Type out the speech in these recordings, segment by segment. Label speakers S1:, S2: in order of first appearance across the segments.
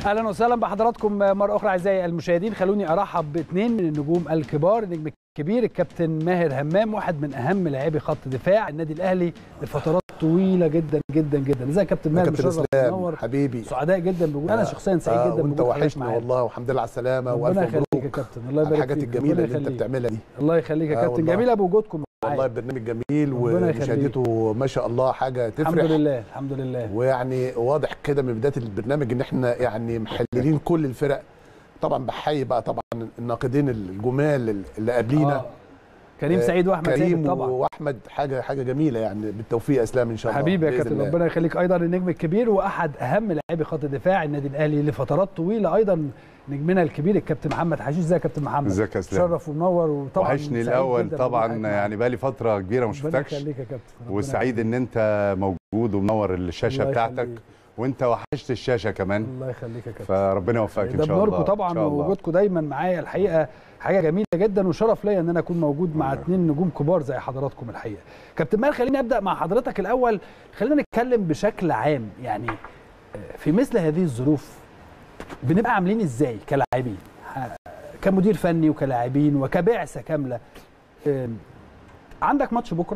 S1: اهلا وسهلا بحضراتكم مره اخرى اعزائي المشاهدين خلوني ارحب باثنين من النجوم الكبار النجم الكبير الكابتن ماهر همام واحد من اهم لاعبي خط دفاع النادي الاهلي لفترات طويله جدا جدا جدا ازيك يا كابتن ماهر
S2: كابتن
S1: مشرف
S2: اسلام
S1: منور
S2: حبيبي
S1: سعداء جدا بوجود انا شخصيا سعيد
S2: آه
S1: جدا
S2: وانت
S1: بوجود حضرتك
S2: وحشني
S1: معانا.
S2: والله والحمد لله على السلامه والف
S1: ربنا يخليك يا
S2: مبروك
S1: كابتن الله
S2: على
S1: يبارك
S2: الحاجات
S1: فيك.
S2: الجميله
S1: ربنا
S2: اللي انت
S1: يخليك.
S2: بتعملها دي
S1: الله يخليك يا
S2: آه
S1: كابتن
S2: والله.
S1: جميله بوجودكم معايا.
S2: والله البرنامج جميل
S1: ربنا يخليك.
S2: ومشاهدته ما شاء الله حاجه
S1: الحمد
S2: تفرح
S1: لله الحمد لله
S2: ويعني واضح كده من بدايه البرنامج ان احنا يعني محللين كل الفرق طبعا بحيي بقى طبعا الناقدين الجمال اللي قبلينا
S1: آه. كريم
S2: آه،
S1: سعيد واحمد
S2: كريم
S1: سامي طبعا
S2: واحمد حاجه حاجه جميله يعني بالتوفيق يا اسلام ان شاء الله
S1: حبيبي يا
S2: بإذن
S1: كابتن
S2: الله.
S1: ربنا يخليك ايضا النجم الكبير واحد اهم لاعبي خط دفاع النادي الاهلي لفترات طويله ايضا نجمنا الكبير الكابتن محمد حشيش ازيك يا كابتن محمد
S3: ازيك يا اسلام
S1: شرف ومنور وطبعا
S3: وحشني
S1: سعيد
S3: الاول
S1: جداً
S3: طبعا
S1: بوجودك معانا.
S3: يعني بقالي فتره كبيره ما
S1: ربنا
S3: شفتكش
S1: يخليك يا كابتن ربنا
S3: وسعيد
S1: يخليك.
S3: ان انت موجود ومنور الشاشه
S1: الله
S3: بتاعتك
S1: يخليك.
S3: وانت وحشت الشاشه كمان
S1: الله يخليك يا كابتن
S3: فربنا يوفقك ان
S1: ده
S3: شاء الله
S1: بنوركم
S3: إن
S1: طبعا
S3: شاء الله.
S1: ووجودكم دايما معايا الحقيقه حاجه جميله جدا وشرف ليا ان انا اكون موجود مع اثنين نجوم كبار زي حضراتكم الحقيقه كابتن مال خليني ابدا مع حضرتك الاول خلينا نتكلم بشكل عام يعني آه، في مثل هذه الظروف بنبقى عاملين ازاي كلاعبين ح- كمدير فني وكلاعبين وكبعثه كامله آم، عندك ماتش بكره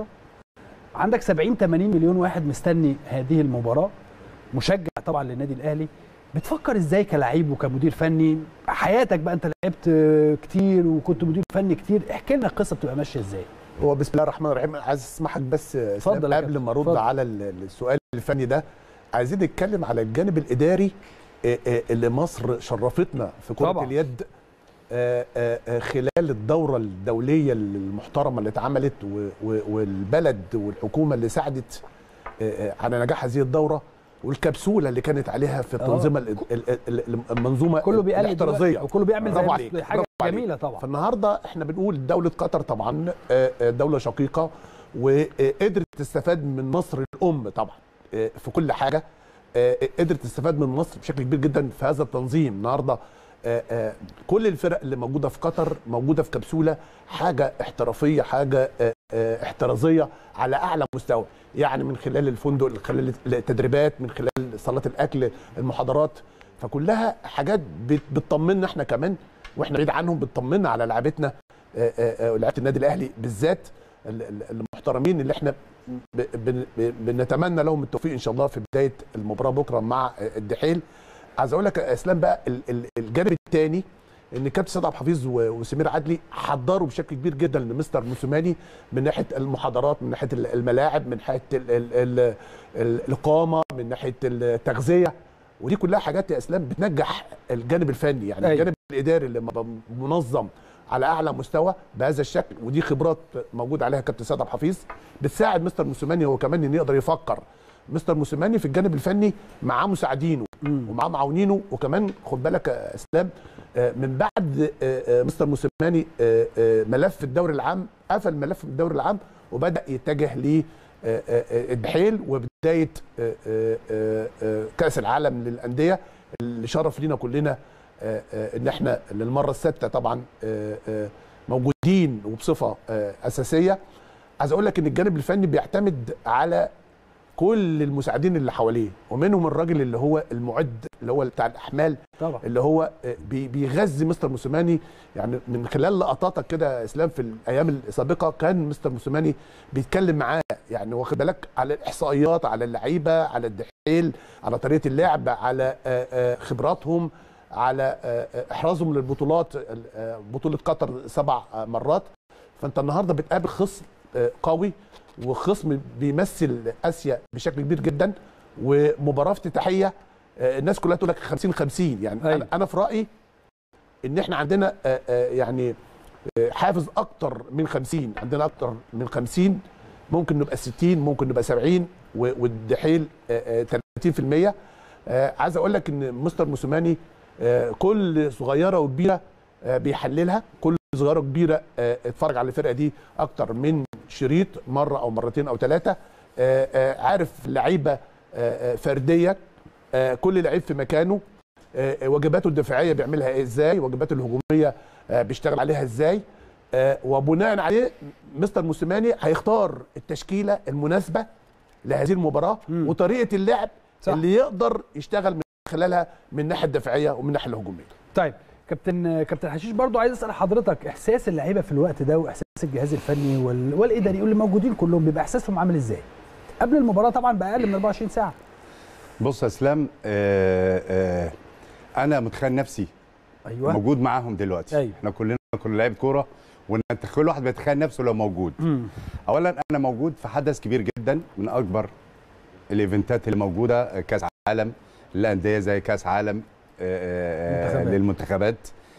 S1: عندك 70 80 مليون واحد مستني هذه المباراه مشجع طبعا للنادي الاهلي بتفكر ازاي كلاعب وكمدير فني حياتك بقى انت لعبت آه، كتير وكنت مدير فني كتير احكي لنا القصه بتبقى ماشيه ازاي
S2: هو بسم الله الرحمن الرحيم عايز اسمحك بس يا إسلام
S1: اتفضل يا
S2: قبل
S1: كابتن،
S2: ما ارد
S1: اتفضل.
S2: على ال- السؤال الفني ده عايزين نتكلم على الجانب الاداري آه، آه، اللي مصر شرفتنا في كره
S1: طبعا.
S2: اليد آه، آه، آه، خلال الدوره الدوليه المحترمه اللي اتعملت و- و- والبلد والحكومه اللي ساعدت آه، آه، على نجاح هذه الدوره والكبسوله اللي كانت عليها في التنظيمه ال- ال- ال- المنظومه
S1: كله بيقلد
S2: الاحترازيه
S1: دلوقتي، وكله بيعمل زي
S2: برافو
S1: ما-
S2: عليك،
S1: حاجه
S2: برافو عليك.
S1: جميله طبعا
S2: فالنهارده احنا بنقول دوله قطر طبعا آه، آه، دوله شقيقه وقدرت تستفاد من مصر الام طبعا آه، في كل حاجه آه، قدرت تستفاد من مصر بشكل كبير جدا في هذا التنظيم النهارده آه، آه، كل الفرق اللي موجوده في قطر موجوده في كبسوله حاجه احترافيه حاجه آه، آه، احترازيه على اعلى مستوى يعني من خلال الفندق من خلال التدريبات من خلال صالات الاكل المحاضرات فكلها حاجات بت- بتطمنا احنا كمان واحنا بعيد عنهم بتطمنا على لعبتنا آه، آه، آه، لعيبه النادي الاهلي بالذات ال- ال- المحترمين اللي احنا ب- بن- ب- بنتمنى لهم التوفيق ان شاء الله في بدايه المباراه بكره مع آه، الدحيل عايز اقول لك يا اسلام بقى ال- ال- الجانب الثاني ان كابتن سيد عبد الحفيظ و- وسمير عدلي حضروا بشكل كبير جدا لمستر موسوماني من ناحيه المحاضرات من ناحيه الملاعب من ناحيه ال- ال- ال- ال- الاقامه من ناحيه التغذيه ودي كلها حاجات يا اسلام بتنجح الجانب الفني يعني
S1: أيوة.
S2: الجانب الاداري اللي م- منظم على اعلى مستوى بهذا الشكل ودي خبرات موجود عليها كابتن سيد عبد الحفيظ بتساعد مستر موسيماني هو كمان انه يقدر يفكر مستر موسيماني في الجانب الفني معاه مساعدينه ومعاه معاونينه وكمان خد بالك يا اسلام آه، من بعد آه، آه، مستر موسيماني آه، آه، ملف الدوري العام قفل ملف الدوري العام وبدا يتجه ل آه، آه، آه، الدحيل وبدايه آه، آه، آه، آه، كاس العالم للانديه اللي شرف لينا كلنا آه، آه، ان احنا للمره السادسه طبعا آه، آه، موجودين وبصفه آه، اساسيه عايز اقول لك ان الجانب الفني بيعتمد على كل المساعدين اللي حواليه ومنهم الراجل اللي هو المعد اللي هو بتاع الاحمال
S1: طبعا
S2: اللي هو آه، بي- بيغذي مستر موسيماني يعني من خلال لقطاتك كده يا اسلام في الايام السابقه كان مستر موسيماني بيتكلم معاه يعني واخد بالك على الاحصائيات على اللعيبه على الدحيل على طريقه اللعب على آه، آه، خبراتهم على آه، آه، احرازهم للبطولات آه، بطوله قطر سبع آه، مرات فانت النهارده بتقابل خصم آه، قوي وخصم بيمثل اسيا بشكل كبير جدا ومباراه افتتاحيه آه، الناس كلها تقول لك 50 50 يعني
S1: أيوة.
S2: انا انا في رايي ان احنا عندنا آه، آه، يعني آه، حافز اكتر من 50 عندنا اكتر من 50 ممكن نبقى 60 ممكن نبقى 70 و- والدحيل آه، آه، 30% آه، عايز اقول لك ان مستر موسوماني آه، كل صغيره وكبيره آه، بيحللها كل صغيره وكبيره آه، اتفرج على الفرقه دي اكتر من شريط مره او مرتين او ثلاثه عارف لعيبه آه، آه، فرديه آه، كل لعيب في مكانه آه، واجباته الدفاعيه بيعملها إيه ازاي واجباته الهجوميه آه، بيشتغل عليها ازاي آه، وبناء عليه مستر موسيماني هيختار التشكيله المناسبه لهذه المباراه
S1: مم.
S2: وطريقه اللعب
S1: صح.
S2: اللي يقدر يشتغل من خلالها من الناحيه الدفاعيه ومن الناحيه الهجوميه
S1: طيب كابتن كابتن حشيش برضو عايز اسال حضرتك احساس اللعيبه في الوقت ده واحساس الجهاز الفني وال... والاداري واللي موجودين كلهم بيبقى احساسهم عامل ازاي؟ قبل المباراه طبعا باقل من 24 ساعه
S3: بص يا اسلام آه آه انا متخيل نفسي
S1: ايوه
S3: موجود معاهم دلوقتي
S1: أيوة.
S3: احنا كلنا كنا لعيبه كوره وان كل واحد بيتخيل نفسه لو موجود
S1: مم.
S3: اولا انا موجود في حدث كبير جدا من اكبر الايفنتات اللي موجوده آه، كاس عالم للانديه زي كاس عالم آه، آه،
S1: منتخبات.
S3: للمنتخبات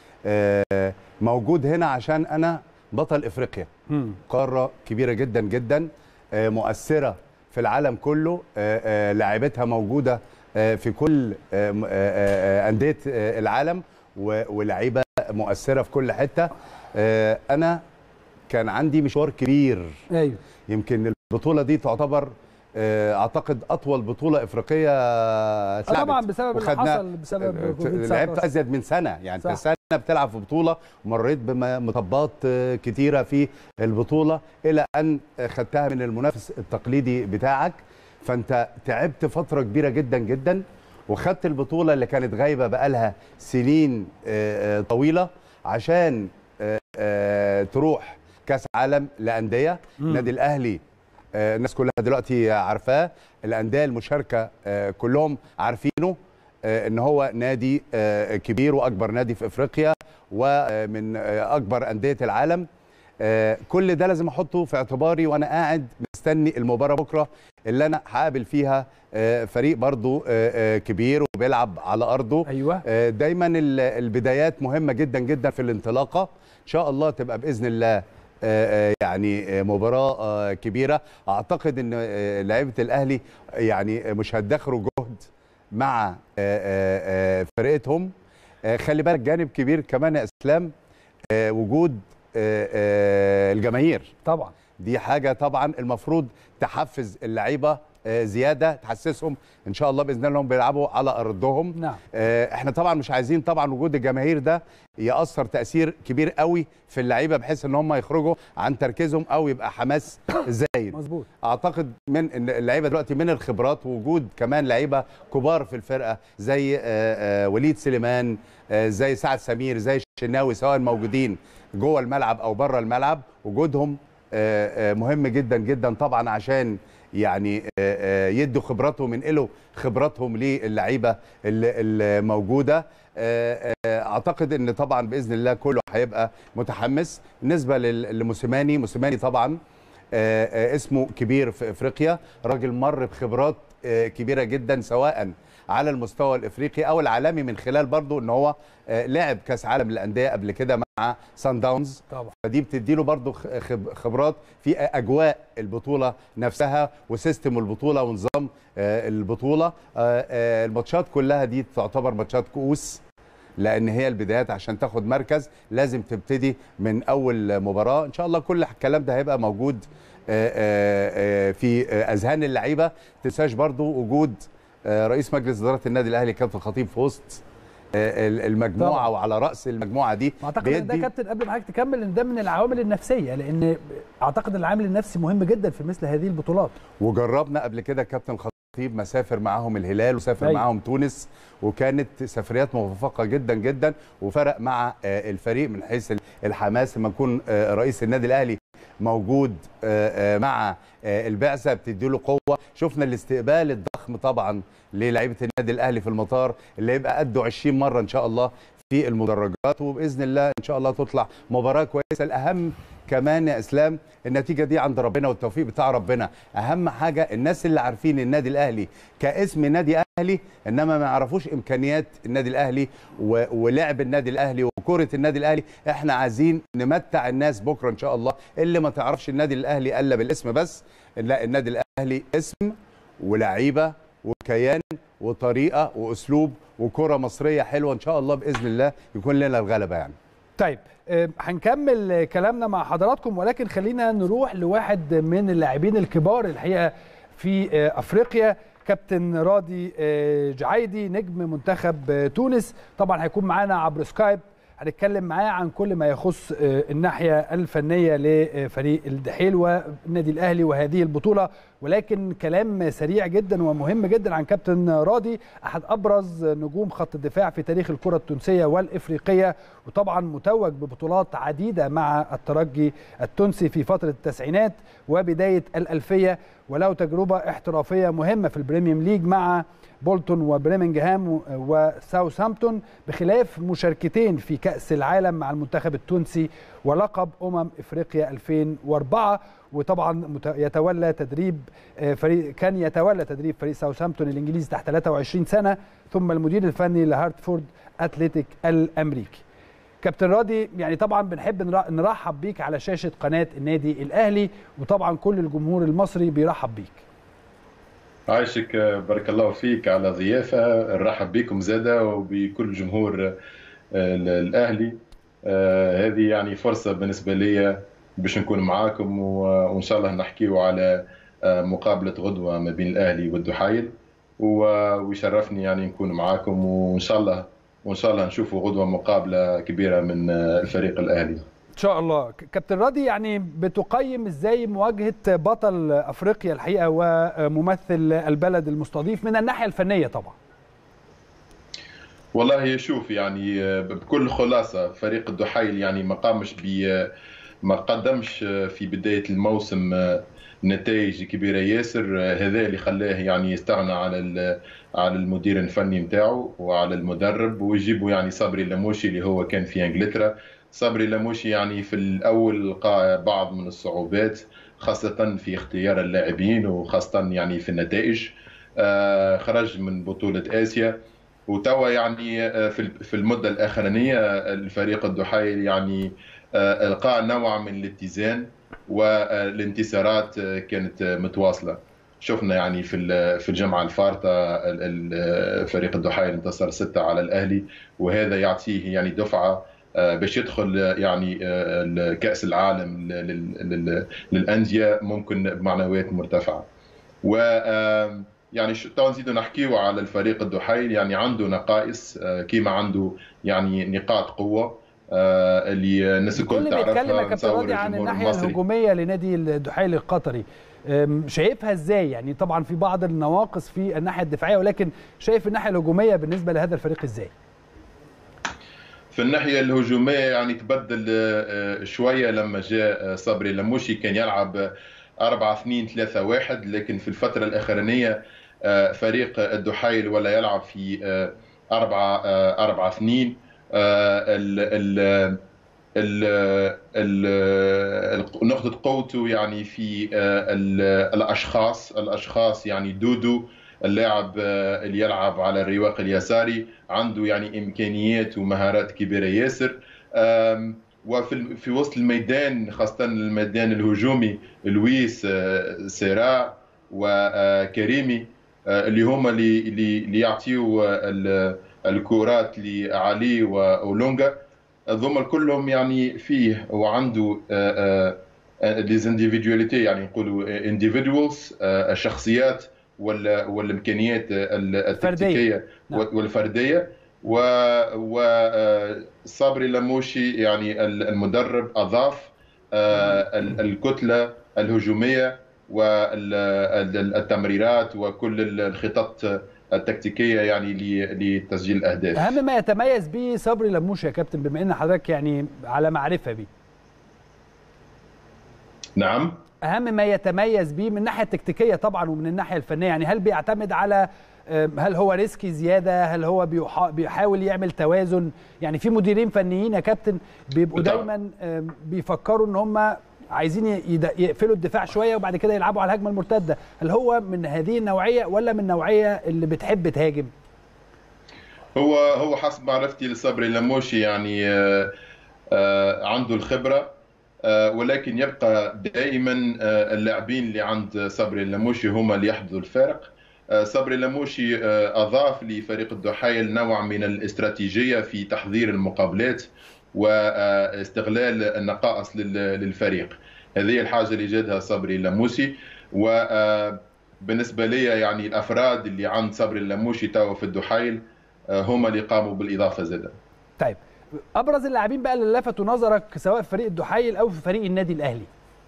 S3: آه، موجود هنا عشان انا بطل افريقيا
S1: مم.
S3: قاره كبيره جدا جدا آه، مؤثره في العالم كله آه، آه، لاعبتها موجوده آه، في كل آه، م- آه، آه، انديه آه، العالم و- ولاعيبه مؤثره في كل حته آه، انا كان عندي مشوار كبير
S1: ايوه
S3: يمكن البطوله دي تعتبر آه، اعتقد اطول بطوله افريقيه
S1: آه
S3: اتلعبت
S1: طبعا بسبب اللي
S3: وخدنا-
S1: حصل بسبب كوفيد
S3: لعبت
S1: 19
S3: ازيد من سنه يعني
S1: صح.
S3: انت سنه بتلعب في بطوله ومريت بمطبات آه، كتيره في البطوله الى ان خدتها من المنافس التقليدي بتاعك فانت تعبت فتره كبيره جدا جدا وخدت البطوله اللي كانت غايبه بقالها سنين آه، آه، طويله عشان آه، آه، تروح كاس عالم لانديه
S1: مم.
S3: النادي الاهلي آه، الناس كلها دلوقتي عارفاه الانديه المشاركه آه، كلهم عارفينه آه، ان هو نادي آه، كبير واكبر نادي في افريقيا ومن آه، اكبر انديه العالم آه، كل ده لازم احطه في اعتباري وانا قاعد مستني المباراه بكره اللي انا هقابل فيها آه، فريق برضو آه، آه، كبير وبيلعب على ارضه
S1: ايوه
S3: آه، دايما ال- البدايات مهمه جدا جدا في الانطلاقه ان شاء الله تبقى باذن الله آه، آه، يعني آه، مباراه آه، كبيره اعتقد ان آه، لعيبه الاهلي يعني مش هتدخروا جهد مع آه، آه، آه، فرقتهم آه، خلي بالك جانب كبير كمان يا اسلام آه، وجود آه، آه، الجماهير
S1: طبعا
S3: دي حاجه طبعا المفروض تحفز اللعيبه آه، زياده تحسسهم ان شاء الله باذن الله انهم بيلعبوا على ارضهم
S1: نعم
S3: آه، احنا طبعا مش عايزين طبعا وجود الجماهير ده ياثر تاثير كبير قوي في اللعيبه بحيث ان هم يخرجوا عن تركيزهم او يبقى حماس زايد
S1: مظبوط
S3: اعتقد من ان اللعيبه دلوقتي من الخبرات وجود كمان لعيبه كبار في الفرقه زي آه، آه، وليد سليمان آه، زي سعد سمير زي الشناوي سواء موجودين جوه الملعب او بره الملعب وجودهم آه، آه، مهم جدا جدا طبعا عشان يعني آه، آه، يدوا خبراتهم ينقلوا خبراتهم للعيبه اللي- اللي موجوده آه، آه، اعتقد ان طبعا باذن الله كله هيبقى متحمس بالنسبه لل- لموسيماني موسيماني طبعا آه، آه، اسمه كبير في افريقيا راجل مر بخبرات آه، كبيره جدا سواء على المستوى الافريقي او العالمي من خلال برضو ان هو آه، لعب كاس عالم للانديه قبل كده مع سان داونز
S1: طبعا
S3: فدي بتديله برضو خ- خب- خبرات في اجواء البطوله نفسها وسيستم البطوله ونظام آه، البطوله آه، آه، الماتشات كلها دي تعتبر ماتشات كؤوس لان هي البدايات عشان تاخد مركز لازم تبتدي من اول مباراه ان شاء الله كل الكلام ده هيبقى موجود آه، آه، آه، في آه، اذهان اللعيبه تنساش برضو وجود آه، رئيس مجلس اداره النادي الاهلي كابتن الخطيب في وسط آه، المجموعه
S1: طبعا.
S3: وعلى راس المجموعه دي
S1: اعتقد ان ده
S3: بيدي-
S1: كابتن قبل ما حضرتك تكمل ان ده من العوامل النفسيه لان اعتقد العامل النفسي مهم جدا في مثل هذه البطولات
S3: وجربنا قبل كده كابتن خطيب مسافر معاهم الهلال وسافر
S1: أيوة.
S3: معاهم تونس وكانت سفريات موفقه جدا جدا وفرق مع آه، الفريق من حيث ال- الحماس لما يكون آه، رئيس النادي الاهلي موجود آه، آه، مع آه، البعثه بتدي له قوه شفنا الاستقبال الضخم طبعا للاعيبه النادي الاهلي في المطار اللي يبقى قده 20 مره ان شاء الله في المدرجات وباذن الله ان شاء الله تطلع مباراه كويسه الاهم كمان يا اسلام النتيجه دي عند ربنا والتوفيق بتاع ربنا اهم حاجه الناس اللي عارفين النادي الاهلي كاسم نادي اهلي انما ما يعرفوش امكانيات النادي الاهلي و- ولعب النادي الاهلي وكره النادي الاهلي احنا عايزين نمتع الناس بكره ان شاء الله اللي ما تعرفش النادي الاهلي الا بالاسم بس لا النادي الاهلي اسم ولعيبه وكيان وطريقه واسلوب وكره مصريه حلوه ان شاء الله باذن الله يكون لنا الغلبه يعني
S1: طيب آه، هنكمل آه، كلامنا مع حضراتكم ولكن خلينا نروح لواحد من اللاعبين الكبار الحقيقه في آه، افريقيا كابتن راضي آه، جعيدي نجم منتخب آه، تونس طبعا هيكون معانا عبر سكايب هنتكلم معاه عن كل ما يخص الناحيه الفنيه لفريق الدحيل والنادي الاهلي وهذه البطوله ولكن كلام سريع جدا ومهم جدا عن كابتن راضي احد ابرز نجوم خط الدفاع في تاريخ الكره التونسيه والافريقيه وطبعا متوج ببطولات عديده مع الترجي التونسي في فتره التسعينات وبدايه الالفيه وله تجربه احترافيه مهمه في البريميوم ليج مع بولتون وبريمنجهام وساوثهامبتون بخلاف مشاركتين في كأس العالم مع المنتخب التونسي ولقب أمم إفريقيا 2004 وطبعا يتولى تدريب فريق كان يتولى تدريب فريق ساوثهامبتون الإنجليزي تحت 23 سنة ثم المدير الفني لهارتفورد أتلتيك الأمريكي كابتن راضي يعني طبعا بنحب نرحب بيك على شاشة قناة النادي الأهلي وطبعا كل الجمهور المصري بيرحب بيك
S4: عايشك بارك الله فيك على ضيافة نرحب بكم زادة وبكل جمهور الأهلي هذه يعني فرصة بالنسبة لي باش نكون معاكم وإن شاء الله نحكيو على مقابلة غدوة ما بين الأهلي والدحيل ويشرفني يعني نكون معاكم وإن شاء الله وإن شاء الله نشوفوا غدوة مقابلة كبيرة من الفريق الأهلي
S1: ان شاء الله كابتن راضي يعني بتقيم ازاي مواجهه بطل افريقيا الحقيقه وممثل البلد المستضيف من الناحيه الفنيه طبعا
S4: والله شوف يعني بكل خلاصه فريق الدحيل يعني ما قامش ب ما قدمش في بدايه الموسم نتائج كبيره ياسر هذا اللي خلاه يعني يستغنى على على المدير الفني نتاعو وعلى المدرب ويجيبوا يعني صبري اللموشي اللي هو كان في انجلترا صبري لموشي يعني في الاول لقى بعض من الصعوبات خاصه في اختيار اللاعبين وخاصه يعني في النتائج خرج من بطوله اسيا وتوا يعني في المده الاخرانيه الفريق الدحيل يعني لقى نوع من الاتزان والانتصارات كانت متواصله شفنا يعني في في الجمعه الفارطه فريق الدحيل انتصر ستة على الاهلي وهذا يعطيه يعني دفعه باش يدخل يعني كاس العالم للانديه ممكن بمعنويات مرتفعه و يعني تو نزيدوا نحكيو على الفريق الدحيل يعني عنده نقائص كيما عنده يعني نقاط قوه اللي الناس الكل تعرفها
S1: بيتكلم يا كابتن راضي عن الناحيه الهجوميه لنادي الدحيل القطري شايفها ازاي يعني طبعا في بعض النواقص في الناحيه الدفاعيه ولكن شايف الناحيه الهجوميه بالنسبه لهذا الفريق ازاي
S4: في الناحية الهجومية يعني تبدل شوية لما جاء صبري لموشي كان يلعب 4 2 3 1 لكن في الفترة الأخرانية فريق الدحيل ولا يلعب في 4 4 2 نقطة قوته يعني في الأشخاص الأشخاص يعني دودو اللاعب اللي يلعب على الرواق اليساري عنده يعني امكانيات ومهارات كبيره ياسر وفي في وسط الميدان خاصه الميدان الهجومي لويس سيرا وكريمي اللي هما اللي اللي يعطيو الكرات لعلي واولونجا ذوما كلهم يعني فيه وعنده ديزانديفيدواليتي يعني نقولوا انديفيدوالز الشخصيات والامكانيات التكتيكيه نعم. والفرديه و وصابري لموشي يعني المدرب اضاف الكتله الهجوميه والتمريرات وكل الخطط التكتيكيه يعني لتسجيل الاهداف
S1: اهم ما يتميز به صبري لموشي يا كابتن بما ان حضرتك يعني على معرفه بيه
S4: نعم
S1: اهم ما يتميز بيه من الناحيه التكتيكيه طبعا ومن الناحيه الفنيه يعني هل بيعتمد على هل هو ريسكي زياده هل هو بيحاول يعمل توازن يعني في مديرين فنيين يا كابتن بيبقوا دايما بيفكروا ان هم عايزين يقفلوا الدفاع شويه وبعد كده يلعبوا على الهجمه المرتده هل هو من هذه النوعيه ولا من النوعيه اللي بتحب تهاجم
S4: هو هو حسب معرفتي لصبري لموشي يعني عنده الخبره ولكن يبقى دائما اللاعبين اللي عند صبري اللموشي هم اللي يحدثوا الفارق صبري اللموشي اضاف لفريق الدحيل نوع من الاستراتيجيه في تحضير المقابلات واستغلال النقائص للفريق هذه الحاجه اللي جادها صبري اللموسي وبالنسبه لي يعني الافراد اللي عند صبري اللموشي توا في الدحيل هم اللي قاموا بالاضافه زاده
S1: طيب ابرز اللاعبين بقى اللي لفتوا نظرك سواء في فريق الدحيل او في فريق النادي الاهلي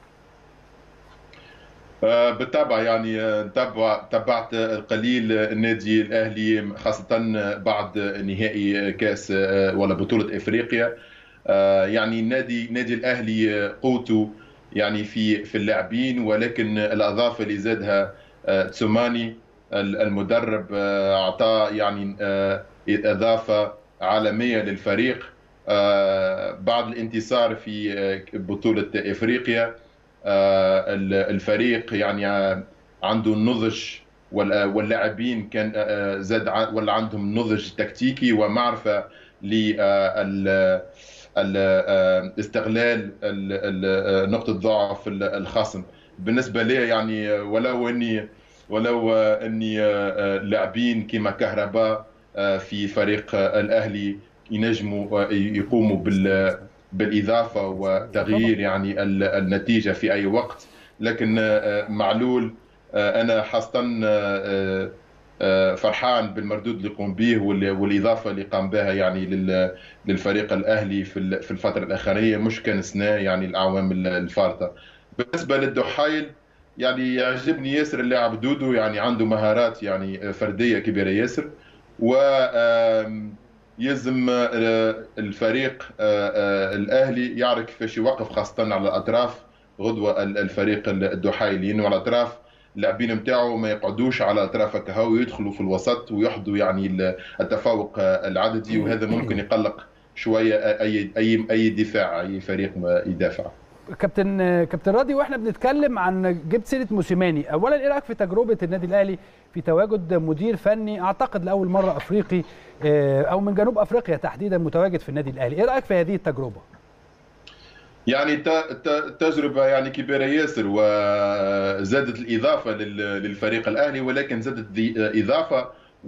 S4: آه، بالطبع يعني آه، تبع تبعت القليل النادي الاهلي خاصه بعد نهائي كاس آه، ولا بطوله افريقيا آه، يعني النادي النادي الاهلي قوته يعني في في اللاعبين ولكن الاضافه اللي زادها آه، تسوماني المدرب آه، اعطاه يعني آه، اضافه عالميه للفريق آه، بعد الانتصار في آه، بطوله افريقيا آه، الفريق يعني آه، عنده النضج وال- واللاعبين كان آه، زاد ع- ولا عندهم نضج تكتيكي ومعرفه لاستغلال نقطه ضعف ال- الخصم بالنسبه لي يعني آه، ولو اني ولو آه، اني آه، آه، لاعبين كما كهرباء آه، في فريق آه، الاهلي ينجموا آه، يقوموا بال بالاضافه وتغيير يعني ال- النتيجه في اي وقت لكن آه، معلول آه، انا حسن آه، آه، فرحان بالمردود اللي قام به وال- والاضافه اللي قام بها يعني لل- للفريق الاهلي في ال- في الفتره الاخرانيه مش كان سنه يعني الاعوام ال- الفارطه بالنسبه للدحيل يعني يعجبني ياسر اللاعب دودو يعني عنده مهارات يعني فرديه كبيره ياسر و آم، يلزم آه، الفريق آه، آه، الاهلي يعرف كيفاش يوقف خاصه على الاطراف غدوه ال- الفريق الدحيلي لانه على الاطراف اللاعبين نتاعو ما يقعدوش على اطراف هكا ويدخلوا في الوسط ويحضوا يعني ال- التفوق آه، العددي وهذا ممكن يقلق شويه اي اي اي دفاع اي فريق ما يدافع
S1: كابتن كابتن راضي واحنا بنتكلم عن جبت سيره موسيماني اولا ايه رايك في تجربه النادي الاهلي في تواجد مدير فني اعتقد لاول مره افريقي آه، او من جنوب افريقيا تحديدا متواجد في النادي الاهلي ايه رايك في هذه التجربه
S4: يعني ت- ت- تجربة يعني كبيرة ياسر وزادت الإضافة لل- للفريق الأهلي ولكن زادت ذي- إضافة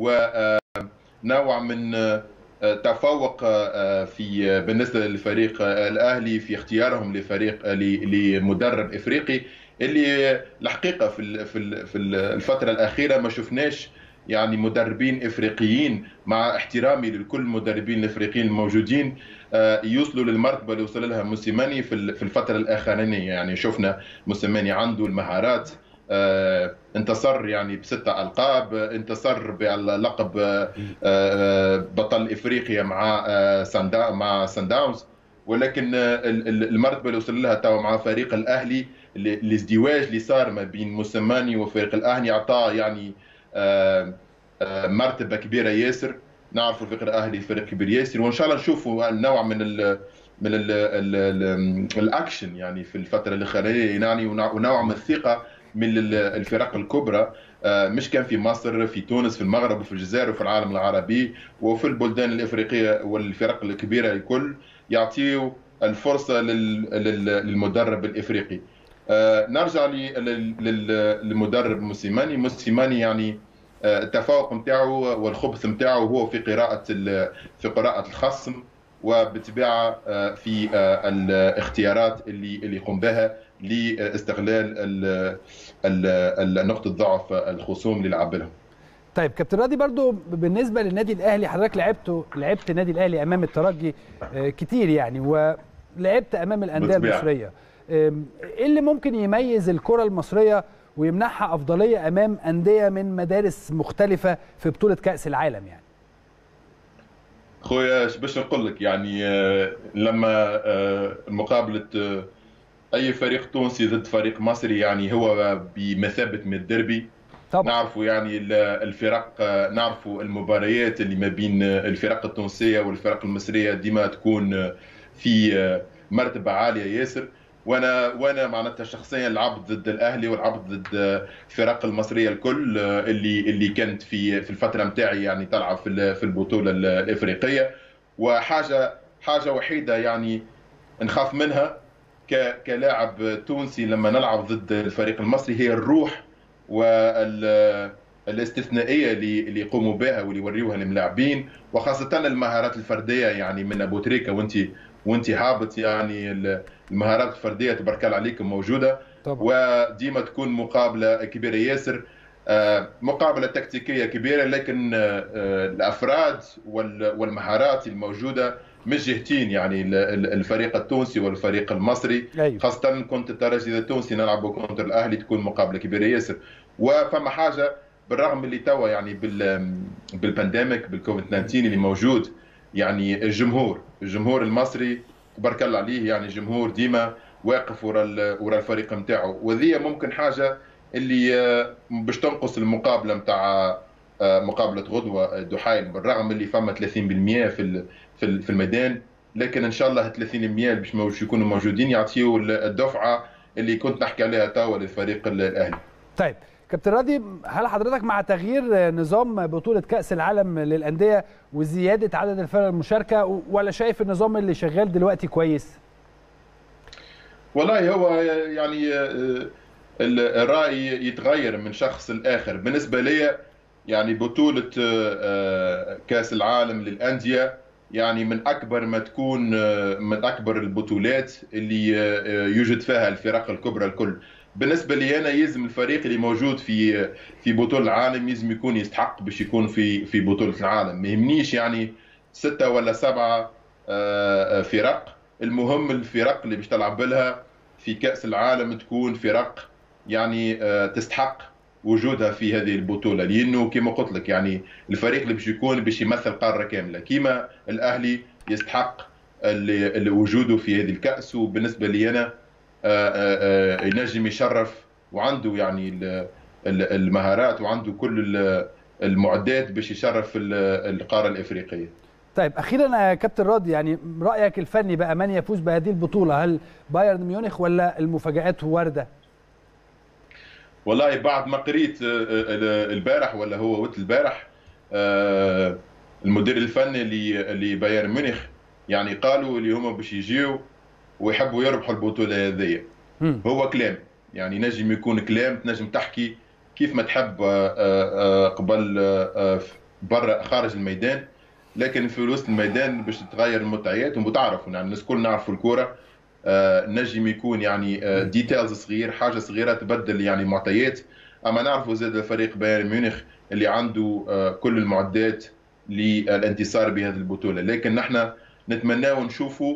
S4: ونوع من تفوق في بالنسبة للفريق الأهلي في اختيارهم لفريق ل- لمدرب إفريقي اللي الحقيقة في ال- في ال- في الفترة الأخيرة ما شفناش يعني مدربين افريقيين مع احترامي لكل المدربين الافريقيين الموجودين آه، يوصلوا للمرتبه اللي وصل لها موسيماني في ال- في الفتره الاخرانيه يعني شفنا موسيماني عنده المهارات آه، انتصر يعني بستة ألقاب آه، انتصر باللقب آه، آه، بطل إفريقيا مع آه، ساندا مع سان داونز ولكن آه، ال- ال- المرتبة اللي وصل لها توا مع فريق الأهلي ال- الازدواج اللي صار ما بين موسيماني وفريق الأهلي أعطاه يعني آه، آه، مرتبة كبيرة ياسر نعرفوا الفريق الأهلي فريق كبير ياسر وإن شاء الله نشوفوا نوع من ال من ال ال ال الاكشن يعني في الفتره الاخرانيه يعني ونوع ونوع من الثقه من ال- الفرق الكبرى آه، مش كان في مصر في تونس في المغرب وفي الجزائر وفي العالم العربي وفي البلدان الافريقيه والفرق الكبيره الكل يعطيوا الفرصه لل- لل- للمدرب الافريقي آه، نرجع ل- لل- لل- للمدرب موسيماني موسيماني يعني آه، التفوق نتاعو والخبث نتاعو هو في قراءه ال- في قراءه الخصم وبالطبيعه آه، في آه، الاختيارات اللي اللي يقوم بها لاستغلال ال- ال- ال- نقطه ضعف الخصوم اللي لعب لهم
S1: طيب كابتن راضي برضو بالنسبه للنادي الاهلي حضرتك لعبته لعبت النادي الاهلي امام الترجي آه، كتير يعني ولعبت امام الانديه
S4: بالطبيعة.
S1: المصريه آم، ايه اللي ممكن يميز الكره المصريه ويمنحها افضليه امام انديه من مدارس مختلفه في بطوله كاس العالم يعني
S4: خويا ايش باش نقول لك يعني آه، لما آه، مقابله آه، اي فريق تونسي ضد فريق مصري يعني هو بمثابه من الدربي
S1: طبعا
S4: نعرفوا يعني ال- الفرق آه، نعرفوا المباريات اللي ما بين آه، الفرق التونسيه والفرق المصريه ديما تكون آه، في آه، مرتبه عاليه ياسر وانا وانا معناتها شخصيا لعبت ضد الاهلي ولعبت ضد آه، الفرق المصريه الكل آه، اللي اللي كانت في في الفتره نتاعي يعني تلعب في ال- في البطوله ال- الافريقيه وحاجه حاجه وحيده يعني نخاف منها ك- كلاعب تونسي لما نلعب ضد الفريق المصري هي الروح والاستثنائيه اللي اللي يقوموا بها واللي يوريوها الملاعبين وخاصه المهارات الفرديه يعني من ابو تريكه وانت وانت هابط يعني المهارات الفرديه تبارك الله عليكم موجوده
S1: طبعا
S4: وديما تكون مقابله كبيره ياسر آه، مقابله تكتيكيه كبيره لكن آه، آه، الافراد وال- والمهارات الموجوده مش جهتين يعني ال- ال- الفريق التونسي والفريق المصري
S1: ايوه
S4: خاصة كنت الترجي التونسي نلعب كونتر الأهلي تكون مقابلة كبيرة ياسر وفما حاجة بالرغم اللي توا يعني بال بالبانديميك بالكوفيد 19 اللي موجود يعني الجمهور الجمهور المصري تبارك الله عليه يعني جمهور ديما واقف ورا ال- ورا الفريق نتاعو وذي ممكن حاجة اللي آه، باش تنقص المقابلة نتاع آه، مقابلة غدوة دحيل بالرغم اللي فما 30% في ال- في ال- في الميدان لكن ان شاء الله 30% اللي باش موج- يكونوا موجودين يعطيوا الدفعه اللي كنت نحكي عليها توا للفريق ال- الاهلي
S1: طيب كابتن راضي هل حضرتك مع تغيير نظام بطولة كأس العالم للأندية وزيادة عدد الفرق المشاركة ولا شايف النظام اللي شغال دلوقتي كويس؟
S4: والله هو يعني آه، الراي يتغير من شخص لاخر بالنسبه لي يعني بطوله آه، آه، كاس العالم للانديه يعني من اكبر ما تكون آه، من اكبر البطولات اللي آه، يوجد فيها الفرق الكبرى الكل بالنسبه لي انا يلزم الفريق اللي موجود في في بطوله العالم يلزم يكون يستحق باش يكون في في بطوله العالم ما يهمنيش يعني سته ولا سبعه آه، آه، فرق المهم الفرق اللي باش تلعب لها في كاس العالم تكون فرق يعني آه، تستحق وجودها في هذه البطوله لانه كما قلت لك يعني الفريق اللي باش يكون باش يمثل قاره كامله كيما الاهلي يستحق اللي اللي وجوده في هذه الكاس وبالنسبه لي انا آه، آه، آه، ينجم يشرف وعنده يعني ال- ال- المهارات وعنده كل ال- المعدات باش يشرف ال- القاره الافريقيه
S1: طيب أخيرا يا كابتن راضي يعني رأيك الفني بقى من يفوز بهذه البطولة هل بايرن ميونخ ولا المفاجآت واردة؟
S4: والله بعد ما قريت آه، آه، البارح ولا هو وقت البارح آه، المدير الفني اللي اللي بايرن ميونخ يعني قالوا اللي هما باش يجيو ويحبوا يربحوا البطوله هذيا
S1: مم.
S4: هو كلام يعني نجم يكون كلام تنجم تحكي كيف ما تحب آه، آه، آه، قبل آه، آه، برا خارج الميدان لكن في وسط الميدان باش تتغير المتعيات وتعرفوا يعني الناس الكل نعرفوا الكوره آه، نجم يكون يعني ديتيلز صغير حاجه صغيره تبدل يعني معطيات اما نعرفوا زاد الفريق بايرن ميونخ اللي عنده آه، كل المعدات للانتصار بهذه البطوله لكن نحن نتمناو نشوفوا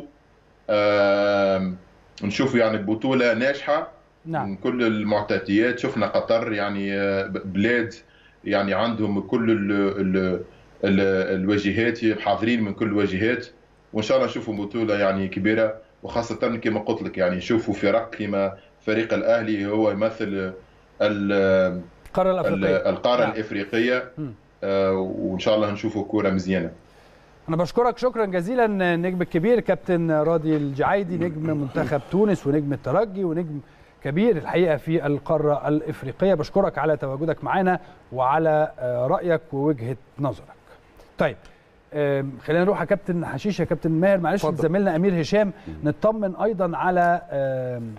S4: آه، نشوفوا يعني بطوله ناجحه
S1: نعم
S4: من كل المعتاديات شفنا قطر يعني آه، بلاد يعني عندهم كل ال ال ال الواجهات حاضرين من كل الواجهات وان شاء الله نشوفوا بطوله يعني كبيره وخاصه كما قلت لك يعني نشوفوا فرق كما فريق الاهلي هو يمثل ال-
S1: القارة
S4: ال-
S1: الأفريقية
S4: القاره
S1: نعم.
S4: الافريقيه
S1: مم.
S4: آه، وان شاء الله نشوفوا كوره مزيانه
S1: أنا بشكرك شكرا جزيلا النجم الكبير كابتن راضي الجعيدي نجم منتخب تونس ونجم الترجي ونجم كبير الحقيقة في القارة الإفريقية بشكرك على تواجدك معنا وعلى آه، رأيك ووجهة نظرك طيب آم، خلينا نروح يا كابتن حشيش يا كابتن ماهر معلش
S2: اتفضل.
S1: زميلنا امير هشام نطمن ايضا على آم،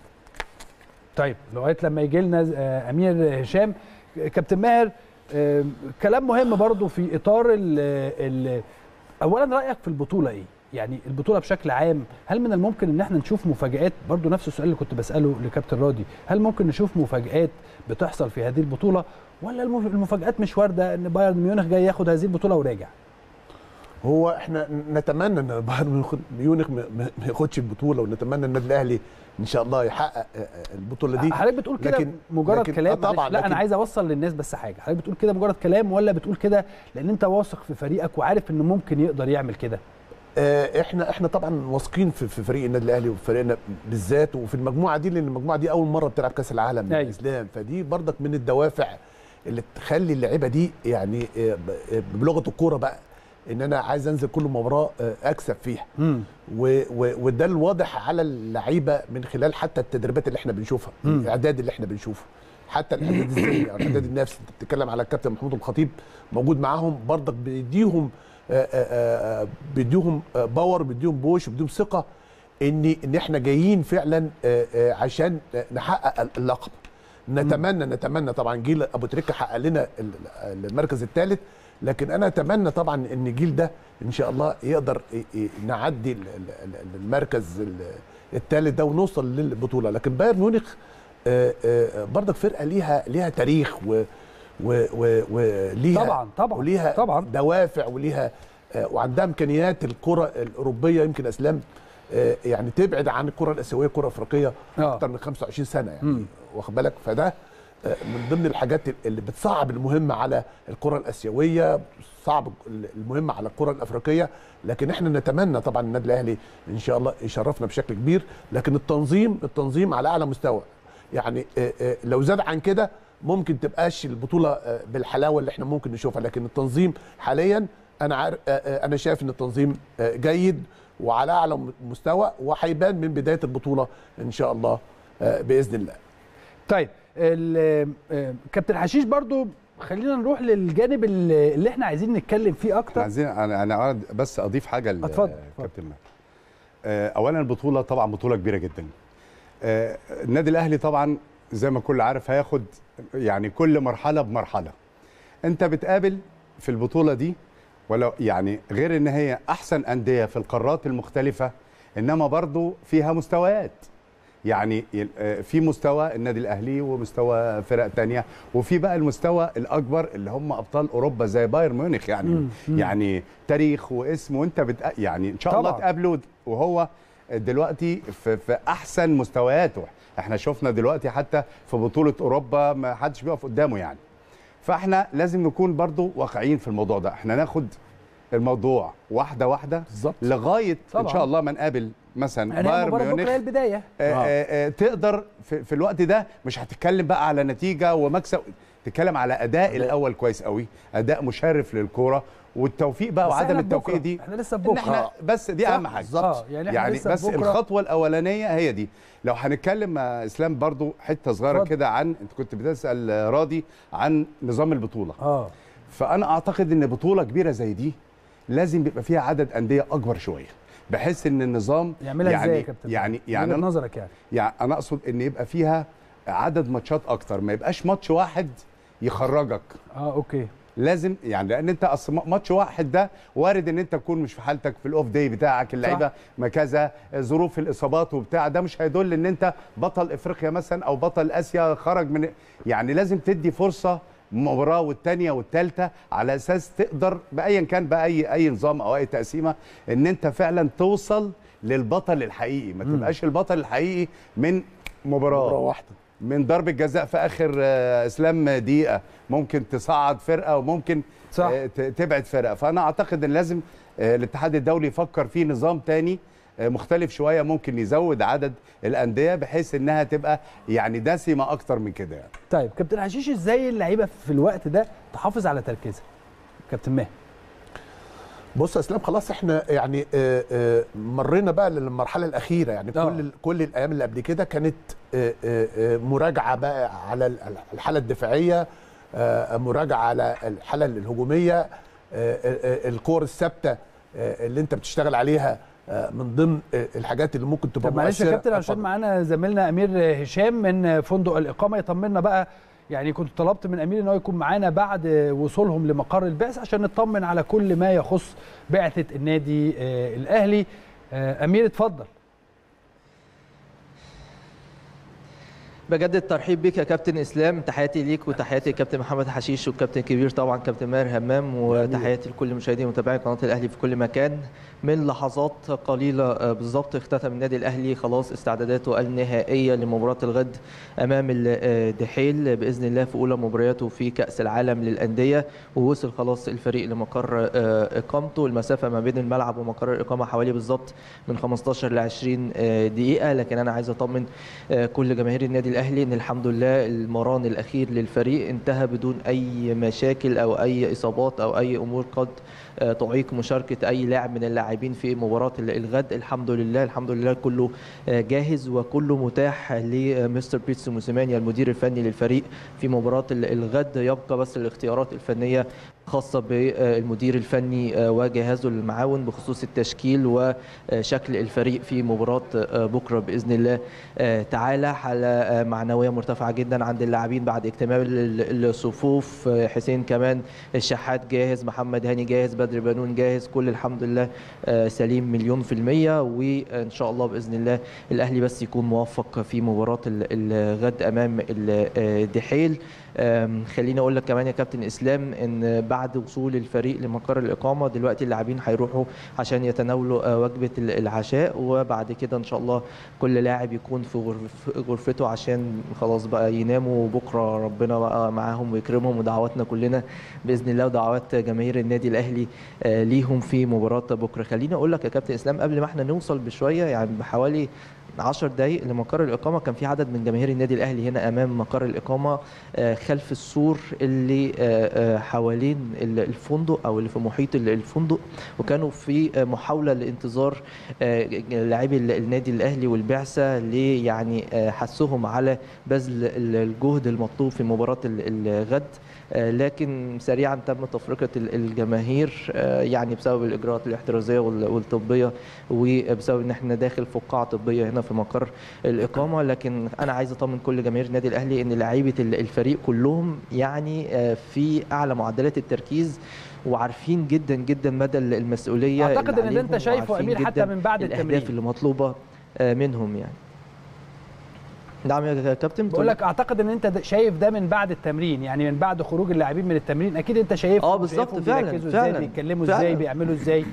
S1: طيب لغايه لما يجي لنا آه، امير هشام كابتن ماهر آم، كلام مهم برضو في اطار ال ال اولا رايك في البطوله ايه يعني البطوله بشكل عام هل من الممكن ان احنا نشوف مفاجات برضو نفس السؤال اللي كنت بساله لكابتن راضي هل ممكن نشوف مفاجات بتحصل في هذه البطوله ولا المف- المفاجات مش وارده ان بايرن ميونخ جاي ياخد هذه البطوله وراجع
S2: هو احنا نتمنى ان بايرن ميونخ ما ما ياخدش البطوله ونتمنى النادي الاهلي ان شاء الله يحقق آه، آه، البطوله دي
S1: حضرتك بتقول كده
S2: لكن-
S1: مجرد
S2: لكن-
S1: كلام
S2: آه طبعاً،
S1: معلش. لا
S2: لكن-
S1: انا عايز اوصل للناس بس حاجه حضرتك بتقول كده مجرد كلام ولا بتقول كده لان انت واثق في فريقك وعارف انه ممكن يقدر يعمل كده
S2: آه، احنا احنا طبعا واثقين في في فريق النادي الاهلي وفي فريقنا بالذات وفي المجموعه دي لان المجموعه دي اول مره بتلعب كاس العالم
S1: أيوة.
S2: للاسلام فدي برضك من الدوافع اللي تخلي اللعيبه دي يعني آه، ب- آه، بلغه الكوره بقى ان انا عايز انزل كل مباراه آه، اكسب فيها
S1: امم
S2: و- و- وده الواضح على اللعيبه من خلال حتى التدريبات اللي احنا بنشوفها
S1: مم.
S2: الاعداد اللي احنا بنشوفه حتى الاعداد الذهني او الاعداد النفسي انت بتتكلم على الكابتن محمود الخطيب موجود معاهم برضك بيديهم آه، آه، آه، بيديهم آه، باور بيديهم بوش بيديهم ثقه ان ان احنا جايين فعلا آه، آه، عشان آه، نحقق اللقب نتمنى نتمنى طبعا جيل ابو تريكه حقق لنا ال- المركز الثالث لكن انا اتمنى طبعا ان الجيل ده ان شاء الله يقدر ي- ي- نعدي ال- ال- ال- المركز ال- الثالث ده ونوصل للبطوله لكن بايرن ميونخ آه، آه، برضك فرقه ليها ليها تاريخ و و- و- وليها
S1: طبعا طبعا
S2: وليها
S1: طبعا
S2: دوافع وليها آه، وعندها امكانيات الكره الاوروبيه يمكن اسلام آه، يعني تبعد عن الكره الاسيويه الكره الافريقيه
S1: آه.
S2: اكتر من 25 سنه يعني
S1: مم.
S2: واخد بالك فده آه، من ضمن الحاجات اللي بتصعب المهمه على الكره الاسيويه صعب المهمه على الكره الافريقيه لكن احنا نتمنى طبعا النادي الاهلي ان شاء الله يشرفنا بشكل كبير لكن التنظيم التنظيم على اعلى مستوى يعني آه، آه، لو زاد عن كده ممكن تبقاش البطوله آه، بالحلاوه اللي احنا ممكن نشوفها لكن التنظيم حاليا انا عارف آه، آه، انا شايف ان التنظيم آه، جيد وعلى اعلى مستوى وهيبان من بدايه البطوله ان شاء الله آه، باذن الله
S1: طيب ال- آه، كابتن حشيش برضو خلينا نروح للجانب اللي اللي احنا عايزين نتكلم فيه
S3: احنا
S1: اكتر
S3: عايزين انا انا عايز بس اضيف حاجه ل-
S1: اتفضل،
S3: كابتن ماهر آه، اولا البطوله طبعا بطوله كبيره جدا آه، النادي الاهلي طبعا زي ما كل عارف هياخد يعني كل مرحله بمرحله انت بتقابل في البطوله دي ولو يعني غير ان هي احسن انديه في القارات المختلفه انما برضو فيها مستويات يعني ال- آه، في مستوى النادي الاهلي ومستوى فرق تانية وفي بقى المستوى الاكبر اللي هم ابطال اوروبا زي بايرن ميونخ يعني
S1: مم، مم.
S3: يعني تاريخ واسم وانت بت يعني ان شاء الله
S1: طبعاً.
S3: تقابله وهو دلوقتي في, في احسن مستوياته احنا شفنا دلوقتي حتى في بطوله اوروبا ما حدش بيقف قدامه يعني فاحنا لازم نكون برضو واقعيين في الموضوع ده احنا ناخد الموضوع واحده واحده
S2: بالظبط
S3: لغايه
S1: طبعاً.
S3: ان شاء الله ما نقابل مثلا
S1: يعني هي
S3: بايرن
S1: مباراه بكره
S3: ميونخ
S1: هي البدايه
S3: آه، آه، آه، تقدر في, في الوقت ده مش هتتكلم بقى على نتيجه ومكسب تتكلم على اداء الاول كويس قوي اداء مشرف للكوره والتوفيق بقى
S1: بس
S3: وعدم
S1: إحنا
S3: التوفيق
S1: بكرة.
S3: دي
S1: احنا لسه
S3: إن
S1: بكره
S3: احنا بس دي
S2: صح،
S3: اهم حاجه
S2: بالظبط.
S1: اه يعني احنا
S3: يعني
S1: لسه
S3: بس
S1: بكرة.
S3: الخطوه الاولانيه هي دي لو هنتكلم مع اسلام برضو حته صغيره
S1: اتفضل.
S3: كده عن انت كنت بتسال آه، راضي عن نظام البطوله
S1: اه
S3: فانا اعتقد ان بطوله كبيره زي دي لازم يبقى فيها عدد انديه اكبر شويه بحيث ان النظام
S1: يعملها
S3: يعني
S1: ازاي يا كابتن
S3: يعني
S1: من
S3: يعني
S1: وجهة
S3: أنا-
S1: نظرك يعني
S3: يعني انا اقصد ان يبقى فيها عدد ماتشات اكتر ما يبقاش ماتش واحد يخرجك
S1: اه اوكي
S3: لازم يعني لان انت اصل ماتش واحد ده وارد ان انت تكون مش في حالتك في الاوف داي بتاعك اللعيبه ما كذا ظروف الاصابات وبتاع ده مش هيدل ان انت بطل افريقيا مثلا او بطل اسيا خرج من يعني لازم تدي فرصه مباراه والثانيه والثالثه على اساس تقدر بايا كان باي اي نظام او اي تقسيمه ان انت فعلا توصل للبطل الحقيقي ما تبقاش البطل الحقيقي من
S2: مباراه
S3: مباراه
S2: واحده
S3: من ضربة جزاء في آخر آه، إسلام دقيقة ممكن تصعد فرقة وممكن
S1: صح.
S3: آه، ت- تبعد فرقة فأنا أعتقد إن لازم آه، الاتحاد الدولي يفكر في نظام تاني آه، مختلف شوية ممكن يزود عدد الأندية بحيث إنها تبقى يعني دسمة أكتر من كده يعني.
S1: طيب كابتن حشيش ازاي اللعيبه في الوقت ده تحافظ على تركيزها كابتن ماهر
S2: بص يا اسلام خلاص احنا يعني آه، آه، مرينا بقى للمرحله الاخيره يعني
S1: آه.
S2: كل ال- كل الايام اللي قبل كده كانت آه، آه، آه، مراجعه بقى على ال- الحاله الدفاعيه آه، مراجعه على الحاله الهجوميه آه، آه، آه، الكور الثابته آه، اللي انت بتشتغل عليها آه، من ضمن آه، الحاجات اللي ممكن تبقى
S1: طب معلش يا
S2: مؤثرة.
S1: كابتن عشان
S2: اتفضل.
S1: معانا زميلنا امير هشام من فندق الاقامه يطمنا بقى يعني كنت طلبت من امير ان هو يكون معانا بعد وصولهم لمقر البعث عشان نطمن على كل ما يخص بعثه النادي آه، الاهلي آه، امير اتفضل
S5: بجد الترحيب بيك يا كابتن اسلام تحياتي ليك وتحياتي لكابتن محمد حشيش والكابتن كبير طبعا كابتن ماهر همام وتحياتي لكل مشاهدي ومتابعي قناه الاهلي في كل مكان من لحظات قليله آه، بالظبط اختتم النادي الاهلي خلاص استعداداته النهائيه لمباراه الغد امام الدحيل باذن الله في اولى مبارياته في كاس العالم للانديه ووصل خلاص الفريق لمقر آه، اقامته المسافه ما بين الملعب ومقر الاقامه حوالي بالظبط من 15 ل 20 آه، دقيقه لكن انا عايز اطمن آه، كل جماهير النادي الاهلي ان الحمد لله المران الاخير للفريق انتهى بدون اي مشاكل او اي اصابات او اي امور قد آه، تعيق مشاركه اي لاعب من اللاعبين في مباراه ال- الغد الحمد لله الحمد لله كله آه، جاهز وكله متاح لمستر بيتسو موسيماني المدير الفني للفريق في مباراه ال- الغد يبقى بس الاختيارات الفنيه خاصه بالمدير الفني وجهازه المعاون بخصوص التشكيل وشكل الفريق في مباراه بكره باذن الله تعالى حاله معنويه مرتفعه جدا عند اللاعبين بعد اكتمال الصفوف حسين كمان الشحات جاهز محمد هاني جاهز بدر بنون جاهز كل الحمد لله سليم مليون في المية وإن شاء الله بإذن الله الأهلي بس يكون موفق في مباراة الغد أمام الدحيل خليني اقول لك كمان يا كابتن اسلام ان بعد وصول الفريق لمقر الاقامه دلوقتي اللاعبين هيروحوا عشان يتناولوا وجبه العشاء وبعد كده ان شاء الله كل لاعب يكون في غرفته عشان خلاص بقى يناموا بكره ربنا بقى معاهم ويكرمهم ودعواتنا كلنا باذن الله ودعوات جماهير النادي الاهلي ليهم في مباراه بكره خليني اقول لك يا كابتن اسلام قبل ما احنا نوصل بشويه يعني بحوالي 10 دقائق لمقر الاقامه كان في عدد من جماهير النادي الاهلي هنا امام مقر الاقامه خلف السور اللي حوالين الفندق او اللي في محيط الفندق وكانوا في محاوله لانتظار لاعبي النادي الاهلي والبعثه لي يعني حثهم على بذل الجهد المطلوب في مباراه الغد لكن سريعا تم تفرقه الجماهير يعني بسبب الاجراءات الاحترازيه والطبيه وبسبب ان احنا داخل فقاعه طبيه هنا في مقر الاقامه لكن انا عايز اطمن كل جماهير النادي الاهلي ان لعيبه الفريق كلهم يعني في اعلى معدلات التركيز وعارفين جدا جدا مدى المسؤوليه
S1: اعتقد ان انت شايفه امير حتى من بعد التمرين
S5: الاهداف اللي مطلوبه منهم يعني نعم يا كابتن
S1: بقول لك اعتقد ان انت شايف ده من بعد التمرين يعني من بعد خروج اللاعبين من التمرين اكيد انت شايف
S5: اه بالظبط فعلا
S1: بيركزوا
S5: فعلا
S1: ازاي بيتكلموا ازاي بيعملوا ازاي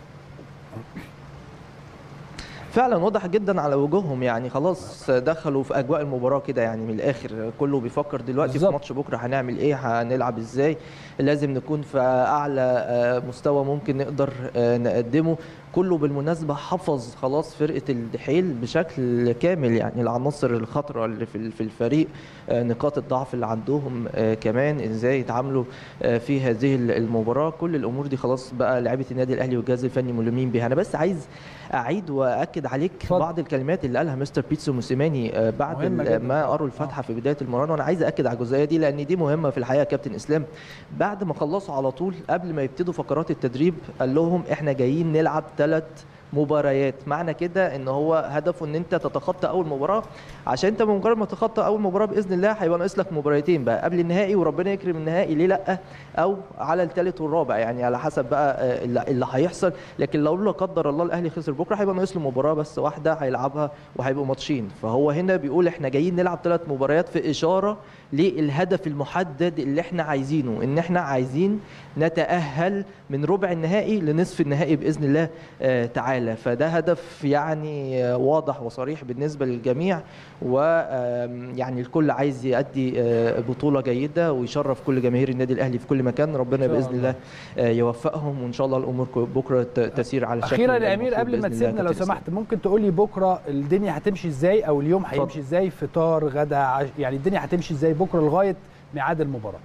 S5: فعلا واضح جدا على وجوههم يعني خلاص دخلوا في اجواء المباراه كده يعني من الاخر كله بيفكر دلوقتي بالزبط. في ماتش بكره هنعمل ايه هنلعب ازاي لازم نكون في اعلى مستوى ممكن نقدر نقدمه كله بالمناسبه حفظ خلاص فرقه الدحيل بشكل كامل يعني العناصر الخطره اللي في الفريق نقاط الضعف اللي عندهم كمان ازاي يتعاملوا في هذه المباراه كل الامور دي خلاص بقى لعيبه النادي الاهلي والجهاز الفني ملمين بها انا بس عايز اعيد واكد عليك فضل. بعض الكلمات اللي قالها مستر بيتسو موسيماني بعد ما قروا الفاتحه في بدايه المباراه وانا عايز اكد على الجزئيه دي لان دي مهمه في الحقيقه كابتن اسلام بعد ما خلصوا على طول قبل ما يبتدوا فقرات التدريب قال لهم احنا جايين نلعب ثلاث مباريات معنى كده ان هو هدفه ان انت تتخطى اول مباراه عشان انت بمجرد ما تتخطى اول مباراه باذن الله هيبقى ناقص لك مباراتين بقى قبل النهائي وربنا يكرم النهائي ليه لا او على الثالث والرابع يعني على حسب بقى اللي هيحصل لكن لو لا قدر الله الاهلي خسر بكره هيبقى ناقص له مباراه بس واحده هيلعبها وهيبقوا ماتشين فهو هنا بيقول احنا جايين نلعب ثلاث مباريات في اشاره للهدف المحدد اللي احنا عايزينه ان احنا عايزين نتاهل من ربع النهائي لنصف النهائي باذن الله تعالى فده هدف يعني واضح وصريح بالنسبه للجميع ويعني الكل عايز يؤدي بطوله جيده ويشرف كل جماهير النادي الاهلي في كل مكان ربنا باذن الله يوفقهم وان شاء الله الامور بكره تسير على الشكل
S1: اخيرا يا امير قبل ما تسيبنا لو سمحت ممكن تقول لي بكره الدنيا هتمشي ازاي او اليوم هيمشي ازاي فطار غدا عش... يعني الدنيا هتمشي ازاي بكره لغايه ميعاد المباراه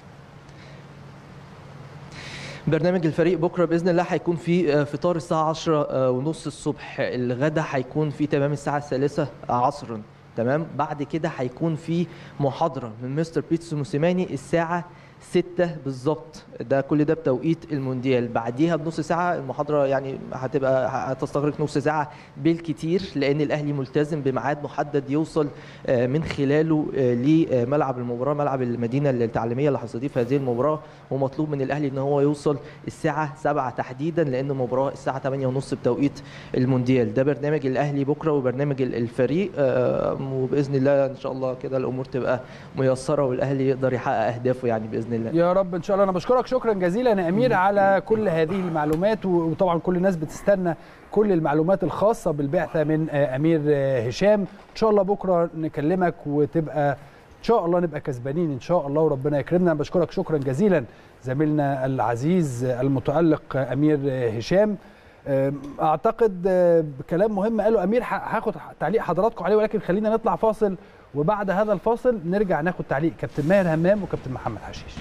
S5: برنامج الفريق بكره باذن الله هيكون في فطار الساعه 10 ونص الصبح الغدا هيكون في تمام الساعه الثالثة عصرا تمام بعد كده هيكون في محاضره من مستر بيتسو موسيماني الساعه 6 بالظبط ده كل ده بتوقيت المونديال بعديها بنص ساعه المحاضره يعني هتبقى هتستغرق نص ساعه بالكتير لان الاهلي ملتزم بميعاد محدد يوصل من خلاله لملعب المباراه ملعب المدينه التعليميه اللي هتستضيف هذه المباراه ومطلوب من الاهلي ان هو يوصل الساعه 7 تحديدا لان المباراه الساعه 8:30 بتوقيت المونديال ده برنامج الاهلي بكره وبرنامج الفريق وباذن الله ان شاء الله كده الامور تبقى ميسره والاهلي يقدر يحقق اهدافه يعني باذن الله
S1: يا رب ان شاء الله انا بشكرك شكرا جزيلا يا امير على كل هذه المعلومات وطبعا كل الناس بتستنى كل المعلومات الخاصه بالبعثه من امير هشام ان شاء الله بكره نكلمك وتبقى ان شاء الله نبقى كسبانين ان شاء الله وربنا يكرمنا بشكرك شكرا جزيلا زميلنا العزيز المتالق امير هشام اعتقد كلام مهم قاله امير هاخد تعليق حضراتكم عليه ولكن خلينا نطلع فاصل وبعد هذا الفاصل نرجع ناخد تعليق كابتن ماهر همام وكابتن محمد حشيش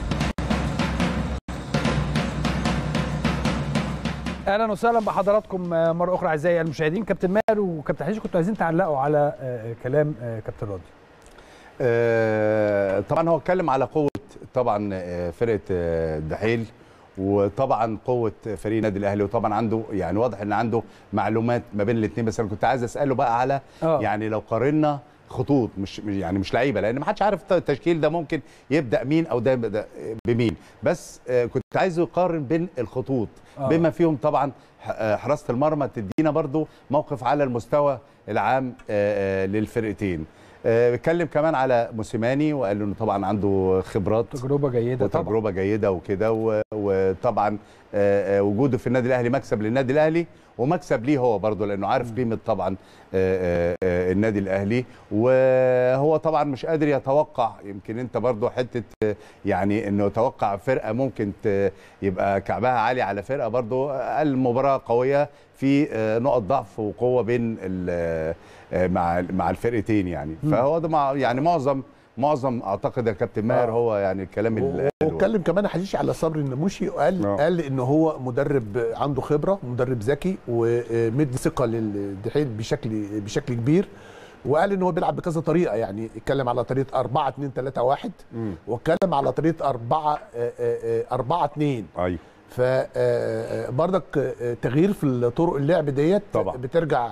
S1: اهلا وسهلا بحضراتكم مره اخرى اعزائي المشاهدين كابتن ماهر وكابتن حشيش كنتوا عايزين تعلقوا على كلام كابتن راضي
S3: طبعا هو اتكلم على قوه طبعا آه، فرقه آه، الدحيل وطبعا قوه فريق النادي الاهلي وطبعا عنده يعني واضح ان عنده معلومات ما بين الاثنين بس انا كنت عايز اساله بقى على
S1: آه.
S3: يعني لو قارنا خطوط مش مش- يعني مش لعيبه لان ما حدش عارف التشكيل ده ممكن يبدا مين او ده يبدا بمين بس آه، كنت عايزه يقارن بين الخطوط
S1: آه.
S3: بما فيهم طبعا ح- آه، حراسه المرمى تدينا برضو موقف على المستوى العام آه، آه، للفرقتين آه، بيتكلم كمان على موسيماني وقال له انه طبعا عنده خبرات
S1: تجربه جيده طبعا
S3: وتجربه جيده وكده و- وطبعا آه، آه، وجوده في النادي الاهلي مكسب للنادي الاهلي ومكسب ليه هو برضه لانه عارف قيمه طبعا آه، آه، آه، النادي الاهلي وهو طبعا مش قادر يتوقع يمكن انت برضه حته آه، يعني انه يتوقع فرقه ممكن ت- يبقى كعبها عالي على فرقه برضه المباراه قويه في آه، نقط ضعف وقوه بين ال- آه، مع مع الفرقتين يعني فهو ده مع يعني معظم معظم اعتقد يا كابتن ماهر
S2: آه.
S3: هو يعني الكلام اللي قاله.
S2: واتكلم كمان حشيش على صبري النموشي وقال
S3: آه.
S2: قال ان هو مدرب عنده خبره مدرب ذكي ومدي ثقه للدحيل بشكل بشكل كبير وقال ان هو بيلعب بكذا طريقه يعني اتكلم على طريقه 4 2 3 1
S3: مم.
S2: واتكلم على طريقه 4 4 2
S3: ايوه
S2: فبرضك تغيير في طرق اللعب ديت
S3: طبعا.
S2: بترجع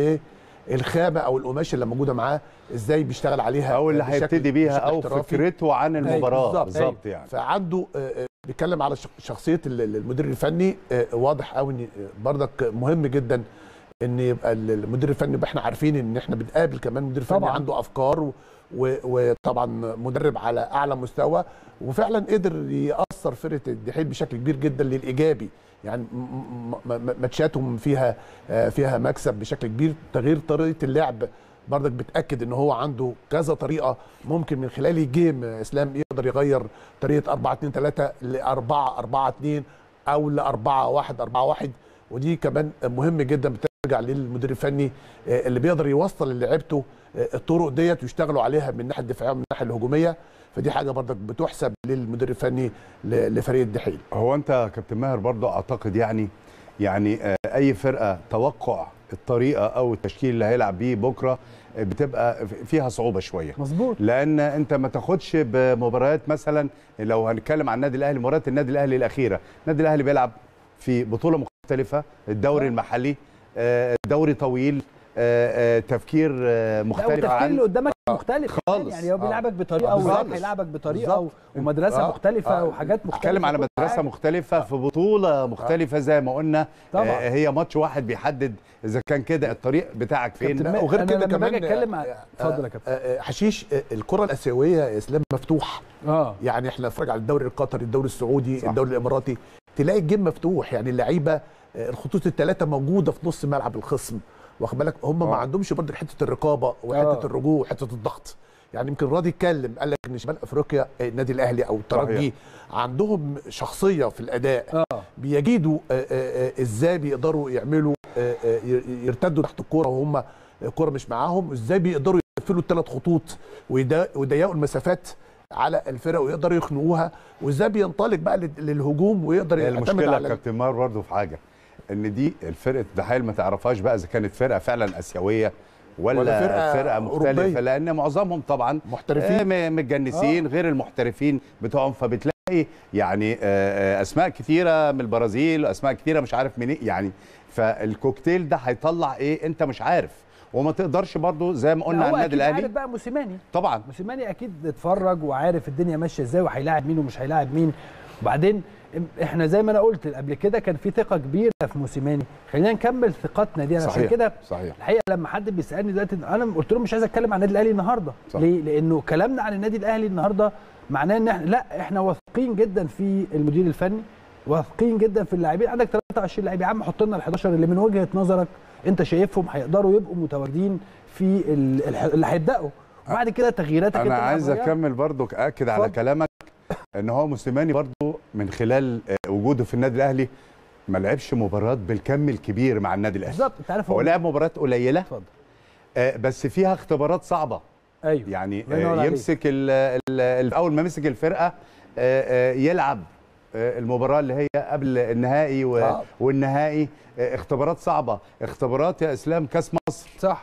S2: للخامه او القماشه اللي موجوده معاه ازاي بيشتغل عليها
S3: او اللي
S2: بشكل-
S3: هيبتدي بيها
S2: بشكل
S3: او
S2: احترافي.
S3: فكرته عن المباراه
S2: بالظبط.
S3: بالظبط يعني
S2: فعنده آه، آه، بيتكلم على شخ- شخصيه ال- ال- المدير الفني آه، واضح قوي ان آه، برضك مهم جدا ان يبقى ال- المدير الفني يبقى احنا عارفين ان احنا بنقابل كمان مدير فني
S1: طبعاً.
S2: عنده افكار و- و- وطبعا مدرب على اعلى مستوى وفعلا قدر ياثر فرقه الدحيل بشكل كبير جدا للايجابي يعني م- م- م- ماتشاتهم فيها آه، فيها مكسب بشكل كبير تغيير طريقه اللعب برضك بتاكد ان هو عنده كذا طريقه ممكن من خلال الجيم آه، اسلام يقدر يغير طريقه 4 2 3 ل 4 4 2 او ل 4 1 4 1 ودي كمان مهم جدا بترجع للمدير الفني آه، اللي بيقدر يوصل لعيبته آه، الطرق ديت ويشتغلوا عليها من الناحيه الدفاعيه ومن الناحيه الهجوميه فدي حاجه برضك بتحسب للمدير الفني ل- لفريق الدحيل
S3: هو انت يا كابتن ماهر برضه اعتقد يعني يعني آه، اي فرقه توقع الطريقه او التشكيل اللي هيلعب بيه بكره آه، بتبقى فيها صعوبه شويه
S1: مظبوط
S3: لان انت ما تاخدش بمباريات مثلا لو هنتكلم عن النادي الاهلي مباريات النادي الاهلي الاخيره النادي الاهلي بيلعب في بطوله مختلفه الدوري المحلي آه، دوري طويل آه، آه، تفكير آه،
S1: لا
S3: مختلف
S1: والتفكير اللي
S3: عن
S1: قدامك مختلف
S3: خالص.
S1: يعني هو بيلعبك بطريقه
S2: آه،
S1: وراح
S2: بالظبط.
S1: هيلعبك بطريقه و-
S2: بالظبط.
S1: ومدرسه
S2: آه،
S1: مختلفه
S2: آه.
S1: وحاجات مختلفه
S3: اتكلم على
S1: كل
S3: مدرسه
S1: حاجة.
S3: مختلفه في بطوله مختلفه زي ما قلنا
S1: طبعا.
S3: آه، هي ماتش واحد بيحدد اذا كان كده الطريق بتاعك فين
S1: كابتن
S2: لا،
S1: ماهر،
S2: وغير
S1: أنا
S2: كده
S1: لما
S2: كمان
S1: باجي اتكلم مع-
S2: آه،
S1: اتفضل يا كابتن
S2: آه، آه، حشيش آه، الكره الاسيويه يا اسلام مفتوح
S1: اه
S2: يعني احنا نتفرج على الدوري القطري الدوري السعودي
S3: صح.
S2: صح. الدوري الاماراتي تلاقي الجيم مفتوح يعني اللعيبه آه، الخطوط الثلاثه موجوده في نص ملعب الخصم واخد بالك هم ما
S3: آه.
S2: عندهمش برضه حته الرقابه وحته
S1: آه.
S2: آه. الرجوع وحته الضغط يعني يمكن راضي يتكلم قال لك ان شمال افريقيا آه، النادي الاهلي او الترجي عندهم شخصيه في الاداء
S1: اه
S2: بيجيدوا آه، آه، آه، ازاي بيقدروا يعملوا آه، آه، يرتدوا تحت الكوره وهم الكوره مش معاهم ازاي بيقدروا يقفلوا الثلاث خطوط ويدا- ويضيقوا المسافات على الفرق ويقدروا يخنقوها وازاي بينطلق بقى لل- للهجوم ويقدر
S3: هي
S2: يعتمد
S3: المشكله يا
S2: على
S3: كابتن مار برضه في حاجه ان دي الفرقه دحيل ما تعرفهاش بقى اذا كانت فرقه فعلا اسيويه ولا,
S2: ولا
S3: فرقه,
S2: فرقة
S3: فرقة مختلفه
S2: أوروبية.
S3: لان معظمهم طبعا
S2: محترفين.
S3: آه، م- متجنسين غير المحترفين بتوعهم فبتلاقي يعني آه، آه، اسماء كتيره من البرازيل واسماء كتيره مش عارف منين يعني فالكوكتيل ده هيطلع ايه انت مش عارف وما تقدرش برضه زي ما قلنا
S1: لا،
S3: على
S1: هو
S3: النادي
S1: أكيد عارف
S3: الاهلي
S1: بقى موسيماني
S3: طبعا
S1: موسيماني اكيد اتفرج وعارف الدنيا ماشيه ازاي وهيلاعب مين ومش هيلاعب مين وبعدين احنا زي ما انا قلت قبل كده كان في ثقه كبيره في موسيماني خلينا نكمل ثقتنا دي انا عشان
S3: صحيح
S1: كده
S3: صحيح
S1: الحقيقه لما حد بيسالني دلوقتي انا قلت له مش عايز اتكلم عن النادي الاهلي النهارده
S3: صح.
S1: ليه لانه كلامنا عن النادي الاهلي النهارده معناه ان احنا لا احنا واثقين جدا في المدير الفني واثقين جدا في اللاعبين عندك 23 لاعب يا عم حط لنا ال 11 اللي من وجهه نظرك انت شايفهم هيقدروا يبقوا متواجدين في ال- الح- اللي هيبداوا وبعد كده تغييراتك
S3: انا
S1: انت اللي
S3: عايز
S1: هتغيرها.
S3: اكمل برضو اكد على
S1: اتفضل.
S3: كلامك ان هو موسيماني برضو من خلال آه، وجوده في النادي الاهلي ما لعبش مباريات بالكم الكبير مع النادي الاهلي
S1: بالظبط انت عارف
S3: هو لعب مباريات قليله
S1: اتفضل
S3: آه، بس فيها اختبارات صعبه
S1: ايوه
S3: يعني
S1: الله ينور
S3: آه،
S1: عليك.
S3: يمسك ال ال ال اول ما مسك الفرقه آه، آه، يلعب آه، المباراه اللي هي قبل النهائي و-
S2: آه.
S3: والنهائي آه، اختبارات صعبه اختبارات يا اسلام كاس مصر
S1: صح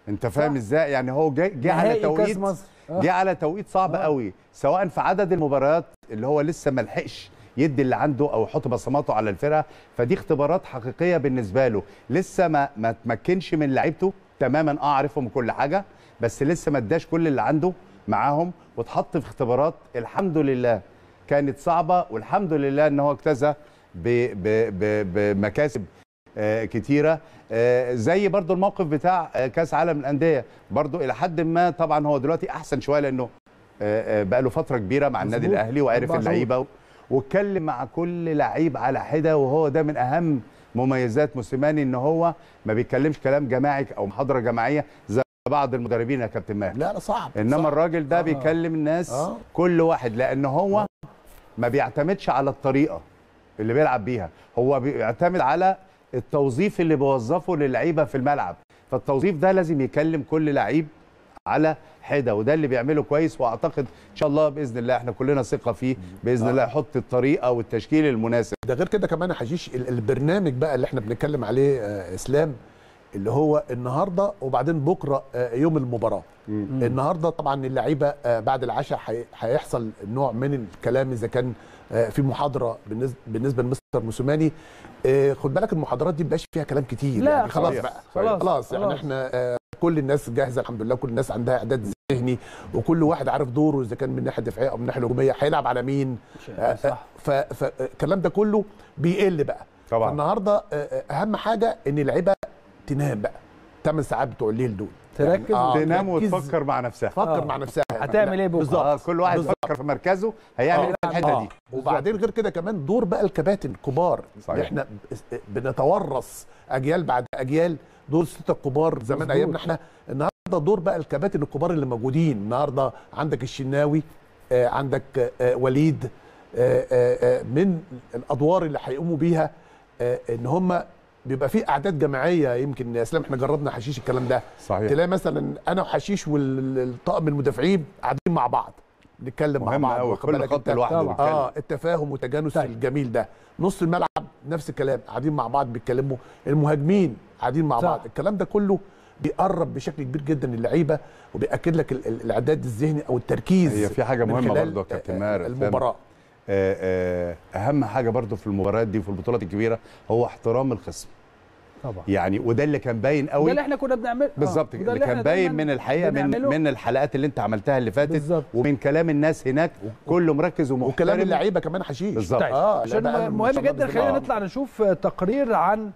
S3: انت فاهم
S1: صح.
S3: ازاي يعني هو جه جه على
S1: نهائي كاس
S3: توقيت
S1: مصر آه.
S3: جه على توقيت صعب
S1: آه.
S3: قوي سواء في عدد المباريات اللي هو لسه ما لحقش يدي اللي عنده او يحط بصماته على الفرقه فدي اختبارات حقيقيه بالنسبه له لسه ما ما تمكنش من لعيبته تماما اه عارفهم كل حاجه بس لسه ما اداش كل اللي عنده معاهم واتحط في اختبارات الحمد لله كانت صعبه والحمد لله ان هو اجتازى ب- ب- ب- بمكاسب آه، كتيره آه، زي برضو الموقف بتاع آه، كاس عالم الانديه برضو الى حد ما طبعا هو دلوقتي احسن شويه لانه آه، آه، بقى له فتره كبيره مع النادي
S1: مظبوط.
S3: الاهلي وعرف
S1: أربع شهور.
S3: اللعيبه و- واتكلم مع كل لعيب على حده وهو ده من اهم مميزات موسيماني ان هو ما بيتكلمش كلام جماعي او محاضره جماعيه زي بعض المدربين يا كابتن ماهر
S2: لا لا صعب
S3: انما
S2: صعب.
S3: الراجل ده
S2: آه.
S3: بيكلم الناس
S2: آه.
S3: كل واحد لان هو ما بيعتمدش على الطريقه اللي بيلعب بيها هو بيعتمد على التوظيف اللي بيوظفه للعيبه في الملعب فالتوظيف ده لازم يكلم كل لعيب على حده وده اللي بيعمله كويس واعتقد ان شاء الله باذن الله احنا كلنا ثقه فيه باذن
S2: آه.
S3: الله يحط الطريقه والتشكيل المناسب
S2: ده غير كده كمان يا حشيش ال- البرنامج بقى اللي احنا بنتكلم عليه آه، اسلام اللي هو النهارده وبعدين بكره آه، يوم المباراه النهارده طبعا اللعيبه آه، بعد العشاء هي- هيحصل نوع من الكلام اذا كان آه، في محاضره بالنسبه بالنسبه لمستر موسوماني آه، خد بالك المحاضرات دي مبقاش فيها كلام كتير
S1: لا،
S2: يعني خلاص
S3: صحيح.
S2: بقى
S1: خلاص،
S2: خلاص يعني
S1: خلاص.
S2: احنا آه، كل الناس جاهزه الحمد لله كل الناس عندها اعداد ذهني وكل واحد عارف دوره اذا كان من الناحيه الدفاعيه او من الناحيه الهجوميه هيلعب على مين آه،
S1: صح
S2: فالكلام ده كله بيقل بقى
S3: طبعا
S2: فالنهارده آه، آه، اهم حاجه ان اللعيبه تنام بقى 8 ساعات بتوع الليل دول
S1: تركز
S3: تنام
S2: تركز،
S3: وتفكر مع نفسها
S2: تفكر
S1: آه.
S2: مع نفسها
S1: هتعمل ايه بكره
S3: آه كل واحد
S2: بالظبط.
S3: يفكر في مركزه هيعمل
S2: آه.
S3: ايه في الحته
S2: آه.
S3: دي
S2: وبعدين غير كده كمان دور بقى الكباتن الكبار
S3: صحيح.
S2: اللي احنا ب- بنتورث اجيال بعد اجيال دور الستة الكبار زمان
S1: مظبوط.
S2: ايامنا احنا النهارده دور بقى الكباتن الكبار اللي موجودين النهارده عندك الشناوي آه عندك آه آه وليد آه آه آه من الادوار اللي هيقوموا بيها آه ان هم بيبقى في اعداد جماعيه يمكن يا اسلام احنا جربنا حشيش الكلام ده
S3: صحيح
S2: تلاقي مثلا انا وحشيش والطاقم المدافعين قاعدين مع بعض نتكلم مع
S3: مهم
S2: بعض
S3: قوي
S2: واخد
S3: كل
S2: بالك
S3: خط
S2: أنت؟
S3: لوحده
S1: طبعا.
S3: بيتكلم.
S2: اه التفاهم والتجانس
S1: طيب.
S2: الجميل ده نص الملعب نفس الكلام قاعدين مع بعض بيتكلموا المهاجمين قاعدين مع
S1: صح.
S2: بعض الكلام ده كله بيقرب بشكل كبير جدا اللعيبه وبياكد لك ال- ال- الاعداد الذهني او التركيز
S3: هي في حاجه
S2: من
S3: مهمه
S2: خلال
S3: برضه يا كابتن
S2: آه،
S3: ماهر
S2: المباراه
S3: آه، آه، اهم حاجه برضو في المباريات دي وفي البطولات الكبيره هو احترام الخصم
S1: طبعا
S3: يعني وده اللي كان باين
S1: ده
S3: قوي
S1: اللي احنا كنا بنعمله آه،
S3: بالظبط
S1: وده
S3: اللي
S1: احنا
S3: كان باين
S1: دايماً
S3: من الحقيقه من
S1: بنعمله.
S3: من الحلقات اللي انت عملتها اللي فاتت
S1: بالظبط.
S3: ومن كلام الناس هناك كله مركز ومحترم
S2: وكلام اللعيبه كمان حشيش
S3: بالظبط.
S1: طيب
S2: اه لا،
S1: عشان
S2: ده أهم
S1: مهم
S2: إن شاء الله
S1: جدا
S2: بإذن
S1: خلينا
S2: الله.
S1: نطلع نشوف تقرير عن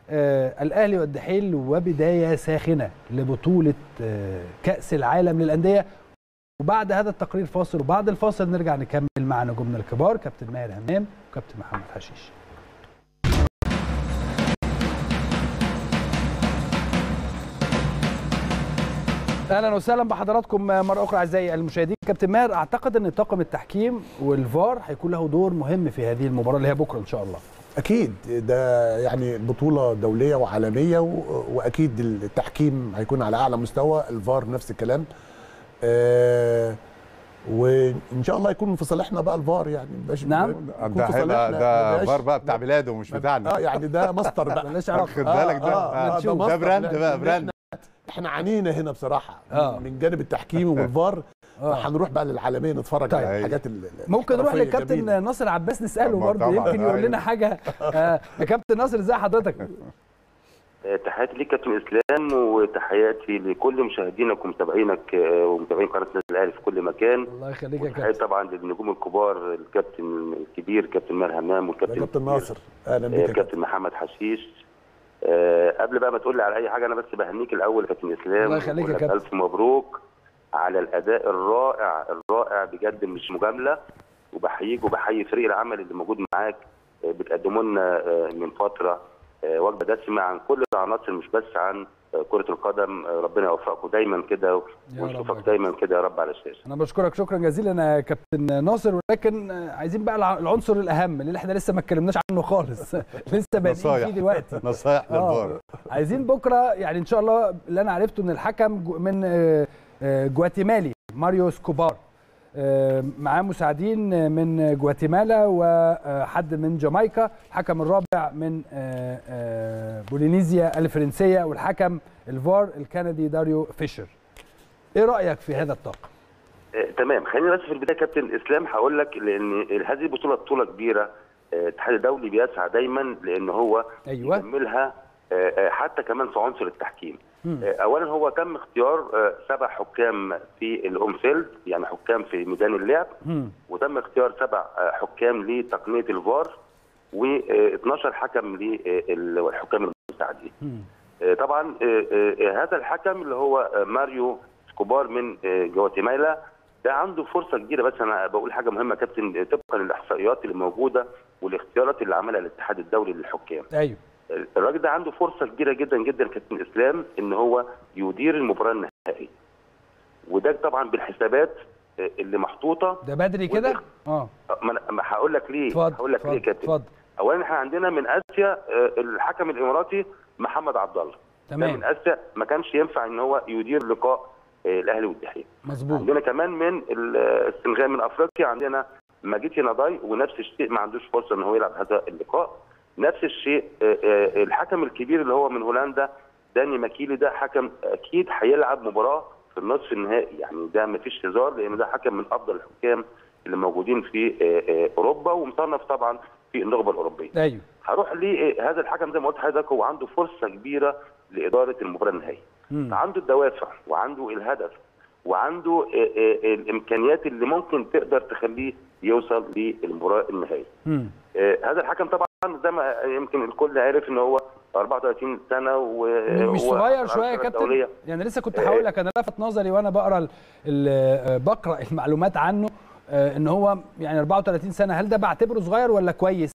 S1: آه الاهلي والدحيل وبدايه ساخنه لبطوله آه كاس العالم للانديه وبعد هذا التقرير فاصل وبعد الفاصل نرجع نكمل مع نجومنا الكبار كابتن ماهر همام وكابتن محمد حشيش اهلا وسهلا بحضراتكم مره اخرى اعزائي المشاهدين كابتن ماهر اعتقد ان طاقم التحكيم والفار هيكون له دور مهم في هذه المباراه اللي هي بكره ان شاء الله
S2: اكيد ده يعني بطوله دوليه وعالميه و- واكيد التحكيم هيكون على اعلى مستوى الفار نفس الكلام آه وان شاء الله يكون في صالحنا بقى الفار يعني مبقاش-
S1: نعم.
S2: يكون
S3: ده
S2: في
S3: هيبقى
S2: صالحنا،
S3: ده
S2: مبقاش-
S3: فار بقى بتاع بلاده مش بتاعنا
S2: اه يعني ده ماستر بقى
S1: مالناش
S3: خد
S1: علاقه
S3: بالك ده
S2: آه، آه،
S3: آه،
S2: ده
S3: ده
S2: مصدر.
S3: براند
S2: لا،
S3: بقى
S2: إن
S3: براند
S2: احنا عانينا هنا بصراحه
S1: آه.
S2: من جانب التحكيم والفار
S1: آه.
S2: فهنروح بقى للعالميه نتفرج
S1: طيب.
S2: على الحاجات ال-
S1: ممكن نروح
S2: الاحترافية
S1: للكابتن
S2: الجميلة.
S1: ناصر عباس نساله
S3: طبعاً،
S1: برضه
S3: طبعاً،
S1: يمكن يقول
S3: أيوة.
S1: لنا حاجه آه، يا كابتن ناصر ازي حضرتك
S6: تحياتي ليك كابتن اسلام وتحياتي لكل مشاهدينك ومتابعينك آه، ومتابعين قناه النادي الاهلي في كل مكان
S1: الله يخليك يا
S6: وتحياتي
S1: كابتن
S6: طبعا للنجوم الكبار الكابتن الكبير كابتن ماهر همام
S2: يا
S6: والكابتن
S2: كابتن
S6: الكبير،
S2: ناصر اهلا
S6: آه،
S2: بيك يا كابتن
S6: كابتن محمد حشيش آه، قبل بقى ما تقول لي على اي حاجه انا بس بهنيك الاول يا كابتن اسلام
S1: الله يخليك يا
S6: وأقول لك
S1: كابتن.
S6: الف مبروك على الاداء الرائع الرائع بجد مش مجامله وبحييك وبحيي فريق العمل اللي موجود معاك آه، بتقدموا لنا آه، من فتره آه، وجبه دسمه عن كل العناصر مش بس عن آه، كره القدم آه، ربنا يوفقكم دايما كده
S1: يا رب يا
S6: ونشوفك دايما كده يا رب على الشاشه
S1: انا بشكرك شكرا جزيلا يا كابتن ناصر ولكن آه، عايزين بقى الع- العنصر الاهم اللي احنا لسه ما اتكلمناش عنه خالص لسه بادئين
S3: نصايح.
S1: فيه دلوقتي
S3: نصايح
S1: آه.
S3: للفار
S1: عايزين بكره يعني ان شاء الله اللي انا عرفته من الحكم جو- من آه، آه، جواتيمالي ماريو سكوبار آه، معاه مساعدين من جواتيمالا وحد من جامايكا الحكم الرابع من آه، آه، بولينيزيا الفرنسيه والحكم الفار الكندي داريو فيشر ايه رايك في هذا الطاقم
S6: آه، تمام خليني بس في البدايه كابتن اسلام هقول لك لان هذه البطوله بطوله كبيره آه، الاتحاد الدولي بيسعى دايما لان هو
S1: ايوه
S6: يكملها آه، آه، حتى كمان في عنصر التحكيم
S1: مم.
S6: آه، اولا هو تم اختيار آه، سبع حكام في الاونفيلد يعني حكام في ميدان اللعب
S1: مم.
S6: وتم اختيار سبع آه، حكام لتقنيه الفار و12 حكم للحكام المساعدين
S1: مم.
S6: آه، طبعا آه، آه، هذا الحكم اللي هو آه، ماريو سكوبار من آه، جواتيمالا ده عنده فرصه كبيره بس انا بقول حاجه مهمه يا كابتن آه، طبقا للاحصائيات اللي موجوده والاختيارات اللي عملها الاتحاد الدولي للحكام
S1: ايوه
S6: الراجل ده عنده فرصه كبيره جدا جدا كابتن اسلام ان هو يدير المباراه النهائيه وده طبعا بالحسابات آه، اللي محطوطه
S1: ده بدري كده اه
S6: ما أنا- ما هقول لك ليه
S1: اتفضل
S6: هقول لك ليه يا
S1: اتفضل
S6: كابتن
S1: اتفضل
S6: اولا احنا عندنا من اسيا آه، الحكم الاماراتي محمد عبد الله ده من
S1: تمام
S6: اسيا ما كانش ينفع ان هو يدير لقاء آه، الاهلي والدحيل
S1: مظبوط
S6: عندنا كمان من ال- السنغال من افريقيا عندنا ماجيتي ناداي ونفس الشيء ما عندوش فرصه ان هو يلعب هذا اللقاء نفس الشيء آه، آه، الحكم الكبير اللي هو من هولندا داني ماكيلي ده حكم اكيد هيلعب مباراه في النصف النهائي يعني ده ما فيش هزار لان ده حكم من افضل الحكام اللي موجودين في آه، آه، اوروبا ومصنف طبعا في النخبه الاوروبيه
S1: ايوه
S6: هروح لهذا الحكم زي ما قلت لحضرتك هو عنده فرصه كبيره لاداره المباراه النهائيه
S1: مم.
S6: عنده الدوافع وعنده الهدف وعنده آه، آه، الامكانيات اللي ممكن تقدر تخليه يوصل للمباراه النهائيه.
S1: مم.
S6: آه، هذا الحكم طبعا زي ما يمكن الكل عارف ان هو 34 سنه و
S1: مش
S6: هو
S1: صغير
S6: حصل
S1: شويه يا
S6: على
S1: كابتن
S6: دولية.
S1: يعني لسه كنت هقول لك انا لفت نظري وانا بقرا ال- ال- بقرا المعلومات عنه آه، ان هو يعني 34 سنه هل ده بعتبره صغير ولا كويس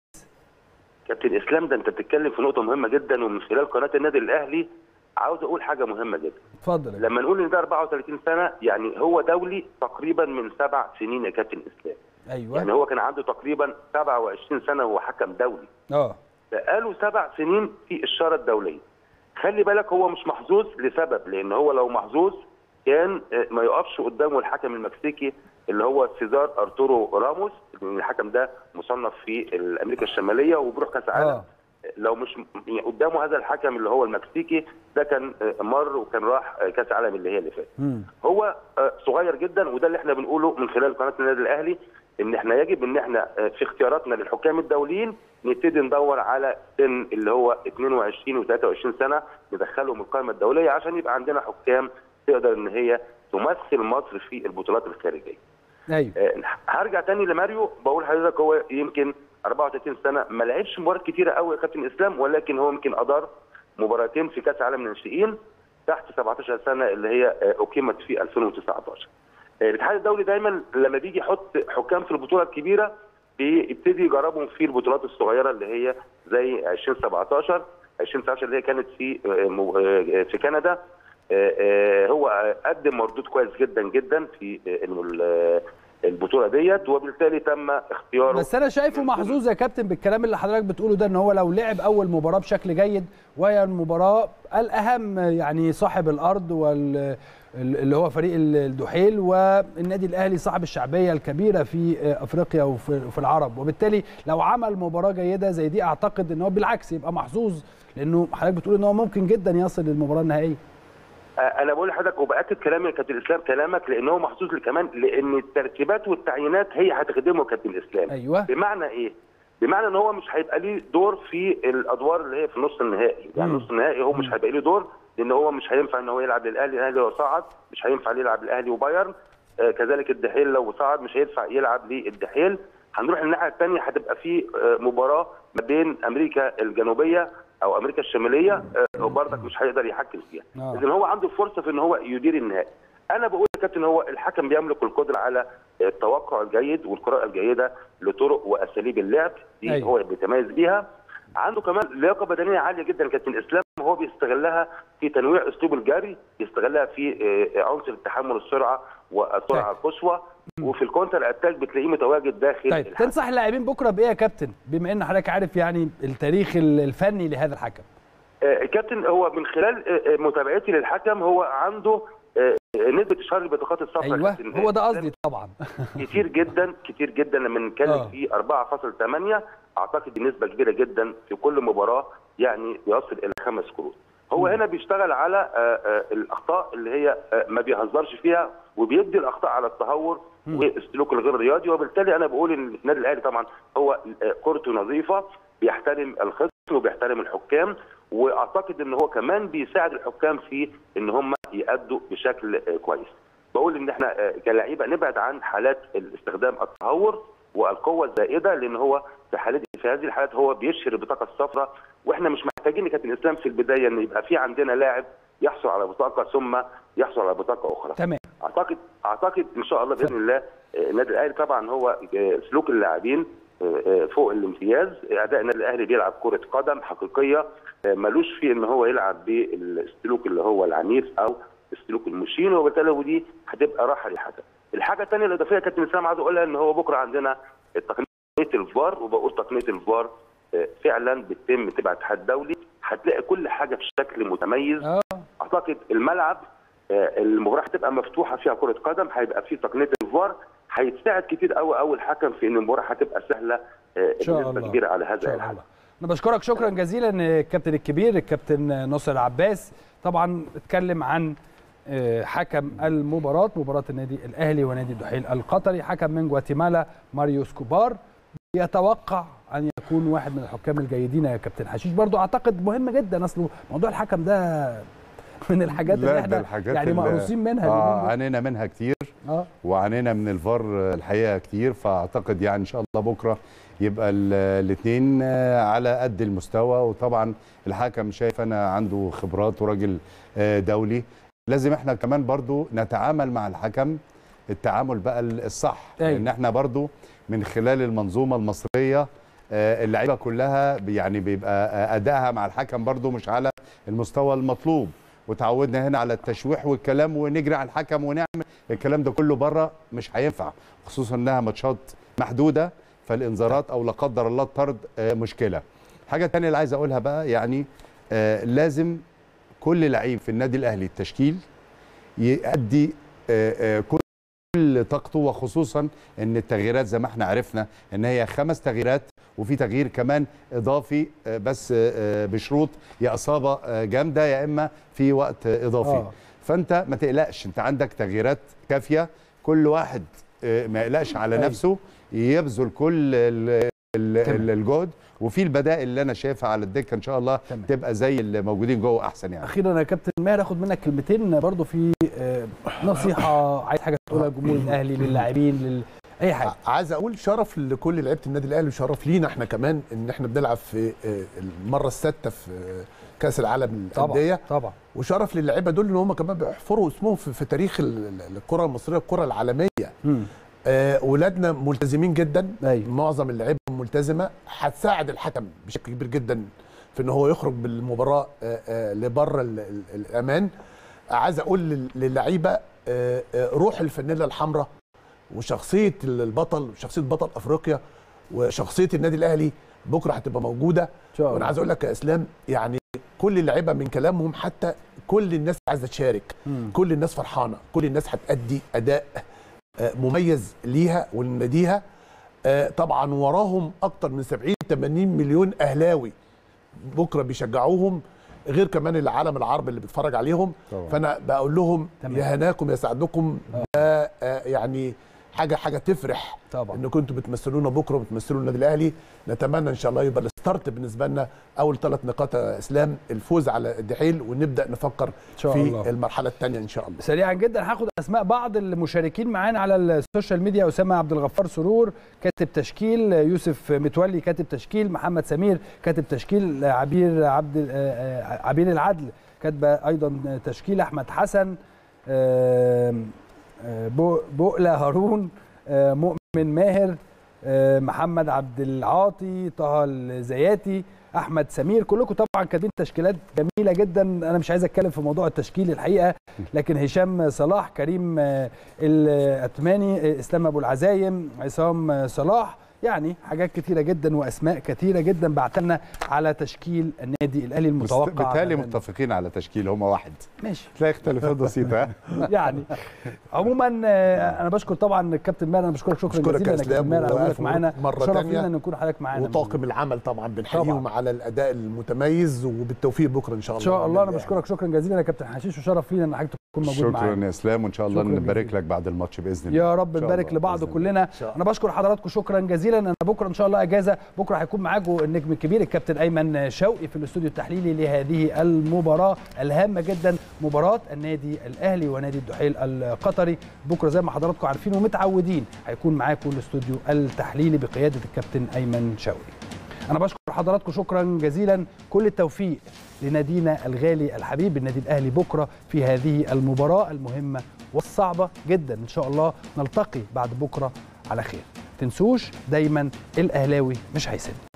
S6: كابتن اسلام ده انت بتتكلم في نقطه مهمه جدا ومن خلال قناه النادي الاهلي عاوز اقول حاجه مهمه جدا.
S1: اتفضل يا
S6: لما نقول ان ده 34 سنه يعني هو دولي تقريبا من سبع سنين يا كابتن اسلام. يعني
S1: ايوه
S6: هو كان عنده تقريبا 27 سنه وهو حكم دولي.
S1: اه
S6: بقاله سبع سنين في الشاره الدوليه. خلي بالك هو مش محظوظ لسبب لان هو لو محظوظ كان آه، ما يقفش قدامه الحكم المكسيكي اللي هو سيزار ارتورو راموس لان الحكم ده مصنف في امريكا الشماليه وبيروح كاس عالم
S1: اه
S6: لو مش يعني قدامه هذا الحكم اللي هو المكسيكي ده كان آه، مر وكان راح آه، كاس عالم اللي هي اللي فاتت
S1: مم.
S6: هو آه، صغير جدا وده اللي احنا بنقوله من خلال قناه النادي الاهلي ان احنا يجب ان احنا آه، في اختياراتنا للحكام الدوليين نبتدي ندور على سن اللي هو 22 و23 سنه ندخلهم القائمه الدوليه عشان يبقى عندنا حكام تقدر ان هي تمثل مصر في البطولات الخارجيه.
S1: ايوه
S6: آه، هرجع تاني لماريو بقول لحضرتك هو يمكن 34 سنه ما لعبش مباريات كتيره قوي يا كابتن اسلام ولكن هو يمكن ادار مباراتين في كاس عالم الناشئين تحت 17 سنه اللي هي آه، اقيمت في 2019. آه، الاتحاد الدولي دايما لما بيجي يحط حكام في البطوله الكبيره بيبتدي يجربهم في البطولات الصغيره اللي هي زي 2017 2019 اللي هي كانت في آه، مو- آه، في كندا آه، آه، هو قدم مردود كويس جدا جدا في آه، ال- البطوله ديت وبالتالي تم اختياره
S1: بس انا شايفه محظوظ يا كابتن بالكلام اللي حضرتك بتقوله ده ان هو لو لعب اول مباراه بشكل جيد وهي المباراه الاهم يعني صاحب الارض وال اللي هو فريق الدحيل والنادي الاهلي صاحب الشعبيه الكبيره في افريقيا وفي وفي العرب وبالتالي لو عمل مباراه جيده زي دي اعتقد ان هو بالعكس يبقى محظوظ لانه حضرتك بتقول ان هو ممكن جدا يصل للمباراه النهائيه
S6: آه، انا بقول لحضرتك وباكد كلامي يا كابتن اسلام كلامك لان هو محظوظ كمان لان الترتيبات والتعيينات هي هتخدمه يا كابتن اسلام
S1: ايوه
S6: بمعنى ايه؟ بمعنى ان هو مش هيبقى ليه دور في الادوار اللي هي في نص النهائي، يعني
S1: مم.
S6: نص النهائي هو مش هيبقى ليه دور لان هو مش هينفع ان هو يلعب للاهلي، الاهلي لو صعد مش هينفع يلعب الاهلي وبايرن، آه كذلك الدحيل لو صعد مش هينفع يلعب للدحيل، هنروح الناحيه الثانيه هتبقى في آه مباراه ما بين امريكا الجنوبيه او امريكا الشماليه آه وبرضك مش هيقدر يحكم فيها،
S1: آه.
S6: اذا هو عنده فرصه في ان هو يدير النهائي. انا بقول يا كابتن هو الحكم بيملك القدره على التوقع الجيد والقراءه الجيده لطرق واساليب اللعب دي
S1: أيوة.
S6: هو بيتميز بيها عنده كمان لياقه بدنيه عاليه جدا كابتن اسلام هو بيستغلها في تنويع اسلوب الجري بيستغلها في آه، عنصر التحمل السرعه والسرعه القصوى وفي الكونتر اتاك بتلاقيه متواجد داخل
S1: طيب
S6: الحكم.
S1: تنصح اللاعبين بكره بايه يا كابتن بما ان حضرتك عارف يعني التاريخ الفني لهذا الحكم
S6: آه، كابتن هو من خلال آه، آه، متابعتي للحكم هو عنده نسبه اشهار البطاقات الصفراء
S1: ايوه
S6: كابتن
S1: هو ده
S6: إسلام
S1: قصدي طبعا
S6: كتير جدا كتير جدا لما نتكلم
S1: آه.
S6: في 4.8 اعتقد دي نسبه كبيره جدا في كل مباراه يعني يصل الى خمس كروت هو هنا بيشتغل على آه، آه، الاخطاء اللي هي آه، ما بيهزرش فيها وبيدي الاخطاء على التهور والسلوك الغير رياضي وبالتالي انا بقول ان النادي الاهلي طبعا هو آه، كورته نظيفه بيحترم الخصم وبيحترم الحكام واعتقد ان هو كمان بيساعد الحكام في ان هم يأدوا بشكل آه، كويس بقول ان احنا آه، كلاعيبه نبعد عن حالات الاستخدام التهور والقوه الزائده لان هو في حالات في هذه الحالات هو بيشهر البطاقه الصفراء واحنا مش محتاجين كابتن اسلام في البدايه ان يبقى في عندنا لاعب يحصل على بطاقه ثم يحصل على بطاقه اخرى
S1: تمام
S6: اعتقد اعتقد ان شاء الله باذن الله آه، النادي الاهلي طبعا هو آه، سلوك اللاعبين آه، آه، فوق الامتياز اداء النادي الاهلي بيلعب كره قدم حقيقيه آه، ملوش فيه ان هو يلعب بالسلوك اللي هو العنيف او السلوك المشين وبالتالي ودي هتبقى راحه للحكم. الحاجه الثانيه الاضافيه كابتن اسلام عايز اقولها ان هو بكره عندنا تقنيه الفار وبقول تقنيه الفار آه، فعلا بتتم تبع الاتحاد الدولي هتلاقي كل حاجه بشكل متميز
S1: اه
S6: اعتقد الملعب آه، المباراه هتبقى مفتوحه فيها كره قدم هيبقى في تقنيه الفار هيتساعد كتير قوي قوي الحكم في ان المباراه هتبقى سهله آه،
S1: إن شاء
S6: بنسبه
S1: الله.
S6: كبيره على
S1: ان
S6: هذا
S1: شاء
S6: الحد
S1: الله انا بشكرك شكرا جزيلا الكابتن الكبير الكابتن ناصر عباس طبعا اتكلم عن آه، حكم المباراة مباراة النادي الأهلي ونادي الدحيل القطري حكم من جواتيمالا ماريو سكوبار يتوقع أن يكون واحد من الحكام الجيدين يا كابتن حشيش برضو أعتقد مهم جدا أصله موضوع الحكم ده من الحاجات اللي
S3: لا ده
S1: احنا
S3: الحاجات
S1: يعني
S3: اللي-
S1: مقروسين منها
S3: اه
S1: اليومين دول.
S3: عانينا منها كتير
S1: اه
S3: وعانينا من الفار الحقيقه كتير فاعتقد يعني ان شاء الله بكره يبقى الاثنين على قد المستوى وطبعا الحكم شايف انا عنده خبرات وراجل آه، دولي لازم احنا كمان برضو نتعامل مع الحكم التعامل بقى الصح
S1: أيوة.
S3: لان احنا برضو من خلال المنظومه المصريه آه، اللعيبه كلها بي- يعني بيبقى آه، ادائها مع الحكم برضو مش على المستوى المطلوب وتعودنا هنا على التشويح والكلام ونجري على الحكم ونعمل الكلام ده كله بره مش هينفع خصوصا انها ماتشات محدوده فالانذارات او لا قدر الله الطرد آه، مشكله حاجه تانية اللي عايز اقولها بقى يعني آه، لازم كل لعيب في النادي الاهلي التشكيل يؤدي آه، آه، كل طاقته وخصوصا ان التغييرات زي ما احنا عرفنا ان هي خمس تغييرات وفي تغيير كمان اضافي آه، بس آه، آه، بشروط يا اصابه آه، جامده يا اما في وقت آه، اضافي
S1: آه.
S3: فانت ما تقلقش انت عندك تغييرات كافيه كل واحد آه، ما يقلقش على
S1: أيوة.
S3: نفسه يبذل كل ال- ال-
S1: تمام.
S3: ال- الجهد وفي البدائل اللي انا شايفها على الدكه ان شاء الله
S1: تمام.
S3: تبقى زي اللي موجودين جوه احسن يعني
S1: اخيرا يا كابتن ماهر اخد منك كلمتين برضو في آه، نصيحه عايز حاجه تقولها لجمهور الاهلي للاعبين لل... اي حاجه
S2: عايز اقول شرف لكل لعيبه النادي الاهلي وشرف لينا احنا كمان ان احنا بنلعب في آه، المره السادسه في آه، كاس العالم للانديه
S1: طبعا طبعا
S2: وشرف للعيبه دول ان هم كمان بيحفروا اسمهم في, في تاريخ ال- ال- الكره المصريه الكره العالميه
S1: مم.
S2: آه، ولادنا ملتزمين جدا
S1: أيوة.
S2: معظم اللعيبه ملتزمه هتساعد الحكم بشكل كبير جدا في ان هو يخرج بالمباراه آه، آه، لبره ال- ال- الامان عايز اقول لل- للعيبه آه، آه، روح الفانيلا الحمراء وشخصيه البطل وشخصيه بطل افريقيا وشخصيه النادي الاهلي بكره هتبقى موجوده
S1: ان شاء
S2: وانا
S1: الله
S2: عايز اقول لك يا اسلام يعني كل اللعيبه من كلامهم حتى كل الناس عايزه تشارك
S1: مم.
S2: كل الناس فرحانه كل الناس هتأدي اداء آه، مميز ليها ولناديها آه، طبعا وراهم اكتر من 70 80 مليون اهلاوي بكره بيشجعوهم غير كمان العالم العربي اللي بيتفرج عليهم
S3: طبعا.
S2: فانا بقول لهم
S1: تمام.
S2: يا هناكم يا سعدكم ده آه، يعني حاجه حاجه تفرح
S1: طبعا
S2: ان كنتوا بتمثلونا بكره وبتمثلوا النادي الاهلي نتمنى ان شاء الله يبقى الستارت بالنسبه لنا اول ثلاث نقاط يا اسلام الفوز على الدحيل ونبدا نفكر
S1: شاء
S2: في
S1: الله.
S2: المرحله الثانيه ان شاء الله
S1: سريعا جدا هاخد اسماء بعض المشاركين معانا على السوشيال ميديا اسامه عبد الغفار سرور كاتب تشكيل يوسف متولي كاتب تشكيل محمد سمير كاتب تشكيل عبير عبد آه، آه، عبير العدل كاتبه ايضا تشكيل احمد حسن آم، آه، بو- بؤلة هارون آه، مؤمن ماهر آه، محمد عبد العاطي طه الزياتي احمد سمير كلكم طبعا كاتبين تشكيلات جميله جدا انا مش عايز اتكلم في موضوع التشكيل الحقيقه لكن هشام صلاح كريم آه، الاتماني آه، اسلام ابو العزايم عصام آه، صلاح يعني حاجات كتيره جدا واسماء كتيره جدا بعتلنا على تشكيل النادي الاهلي المتوقع
S3: بالتالي متفقين على تشكيل هم واحد
S1: ماشي
S3: تلاقي اختلافات بسيطه ها؟
S1: يعني عموما آه، انا بشكر طبعا الكابتن ماهر انا بشكرك شكرا
S2: بشكرك
S1: جزيلا
S2: يا
S1: يا كابتن
S2: اسلام
S1: ماهر على وجودك
S2: وألف
S1: معانا
S2: مبروك مرة
S1: شرف
S2: تانية.
S1: لينا ان نكون حضرتك معانا
S2: وطاقم العمل طبعا بنحييهم
S1: طبعاً.
S2: على الاداء المتميز وبالتوفيق بكره ان شاء
S1: ان
S2: الله
S1: شاء الله انا
S2: بإذن
S1: بشكرك شكرا جزيلا يا كابتن حشيش وشرف لينا ان حضرتك تكون موجود
S3: شكرا
S1: معانا
S3: يا اسلام وان شاء الله
S1: شكراً
S3: نبارك
S1: جزيلاً.
S3: لك بعد الماتش باذن الله
S1: يا رب
S3: إن شاء
S1: نبارك
S3: الله
S1: لبعض
S3: بإذن
S1: كلنا
S2: شاء
S1: انا بشكر حضراتكم شكرا جزيلا انا بكره ان شاء الله اجازه بكره هيكون معاكم النجم الكبير الكابتن ايمن شوقي في الاستوديو التحليلي لهذه المباراه الهامه جدا مباراه النادي الاهلي ونادي الدحيل القطري بكره زي ما حضراتكم عارفين ومتعودين هيكون معاكم الاستوديو التحليلي بقياده الكابتن ايمن شوقي انا بشكر حضراتكم شكرا جزيلا كل التوفيق لنادينا الغالي الحبيب النادي الاهلي بكره في هذه المباراه المهمه والصعبه جدا ان شاء الله نلتقي بعد بكره على خير تنسوش دايما الاهلاوي مش هيسيبنا